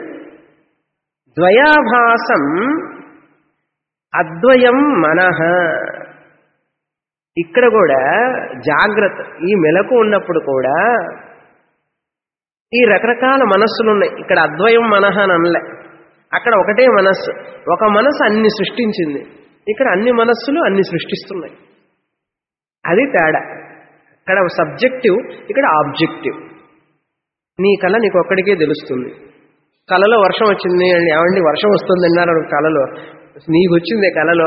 ద్వయాభాసం అద్వయం మనః ఇక్కడ కూడా జాగ్రత్త ఈ మెలకు ఉన్నప్పుడు కూడా ఈ రకరకాల మనస్సులు ఉన్నాయి ఇక్కడ అద్వయం మనః అని అనలే అక్కడ ఒకటే మనస్సు ఒక మనస్సు అన్ని సృష్టించింది ఇక్కడ అన్ని మనస్సులు అన్ని సృష్టిస్తున్నాయి అది తేడా ఇక్కడ సబ్జెక్టివ్ ఇక్కడ ఆబ్జెక్టివ్ నీ కళ నీకు ఒక్కడికే తెలుస్తుంది కళలో వర్షం వచ్చింది అండి ఏమండి వర్షం వస్తుంది అన్నారు కళలో నీకు వచ్చిందే కళలో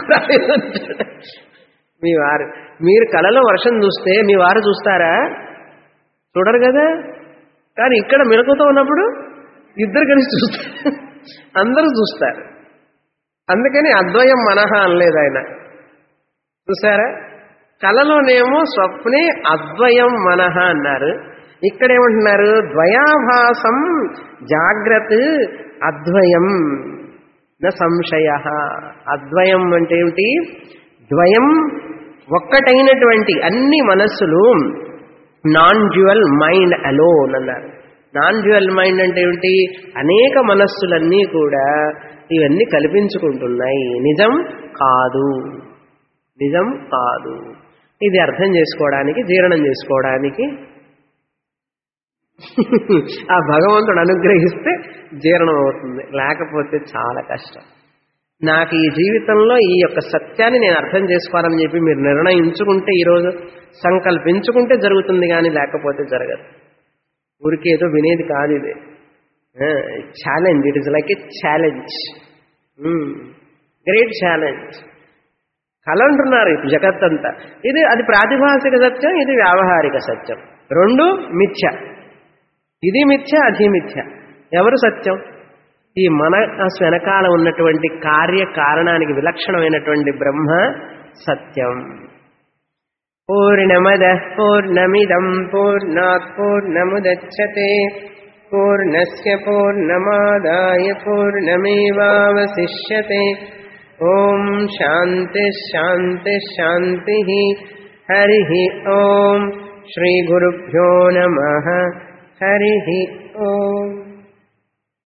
మీ వారు మీరు కళలో వర్షం చూస్తే మీ వారు చూస్తారా చూడరు కదా కానీ ఇక్కడ మెలకుతో ఉన్నప్పుడు ఇద్దరు కలిసి చూస్తారు అందరూ చూస్తారు అందుకని అద్వయం మనహ అనలేదు ఆయన చూసారా కళలోనేమో స్వప్నే అద్వయం మనహ అన్నారు ఇక్కడేమంటున్నారు ద్వయాభాసం జాగ్రత్త అద్వయం న సంశయ అద్వయం అంటే ఏమిటి ద్వయం ఒక్కటైనటువంటి అన్ని మనస్సులు నాన్ డ్యువల్ మైండ్ అలోన్ అన్నారు నాన్ డ్యువల్ మైండ్ అంటే ఏమిటి అనేక మనస్సులన్నీ కూడా ఇవన్నీ కల్పించుకుంటున్నాయి నిజం కాదు నిజం కాదు ఇది అర్థం చేసుకోవడానికి జీర్ణం చేసుకోవడానికి ఆ భగవంతుడు అనుగ్రహిస్తే జీర్ణం అవుతుంది లేకపోతే చాలా కష్టం నాకు ఈ జీవితంలో ఈ యొక్క సత్యాన్ని నేను అర్థం చేసుకోవాలని చెప్పి మీరు నిర్ణయించుకుంటే ఈరోజు సంకల్పించుకుంటే జరుగుతుంది కానీ లేకపోతే జరగదు ఊరికేదో వినేది కాదు ఇది challenge it is like a challenge great challenge కళ అంటున్నారు ఇప్పుడు జగత్తంతా ఇది అది ప్రాతిభాసిక సత్యం ఇది వ్యావహారిక సత్యం రెండు మిథ్య ఇది మిథ్య అది మిథ్య ఎవరు సత్యం ఈ మన వెనకాల ఉన్నటువంటి కార్య కారణానికి విలక్షణమైనటువంటి బ్రహ్మ సత్యం పూర్ణమద పూర్ణమిదం పూర్ణాత్ పూర్ణముదచ్చతే పూర్ణస్య పూర్ణమాదాయ పూర్ణమేవావశిష్యతే ఓం శాంతి శాంతి శాంతి హరి ఓం శ్రీ గురుభ్యో నమ హరి ఓం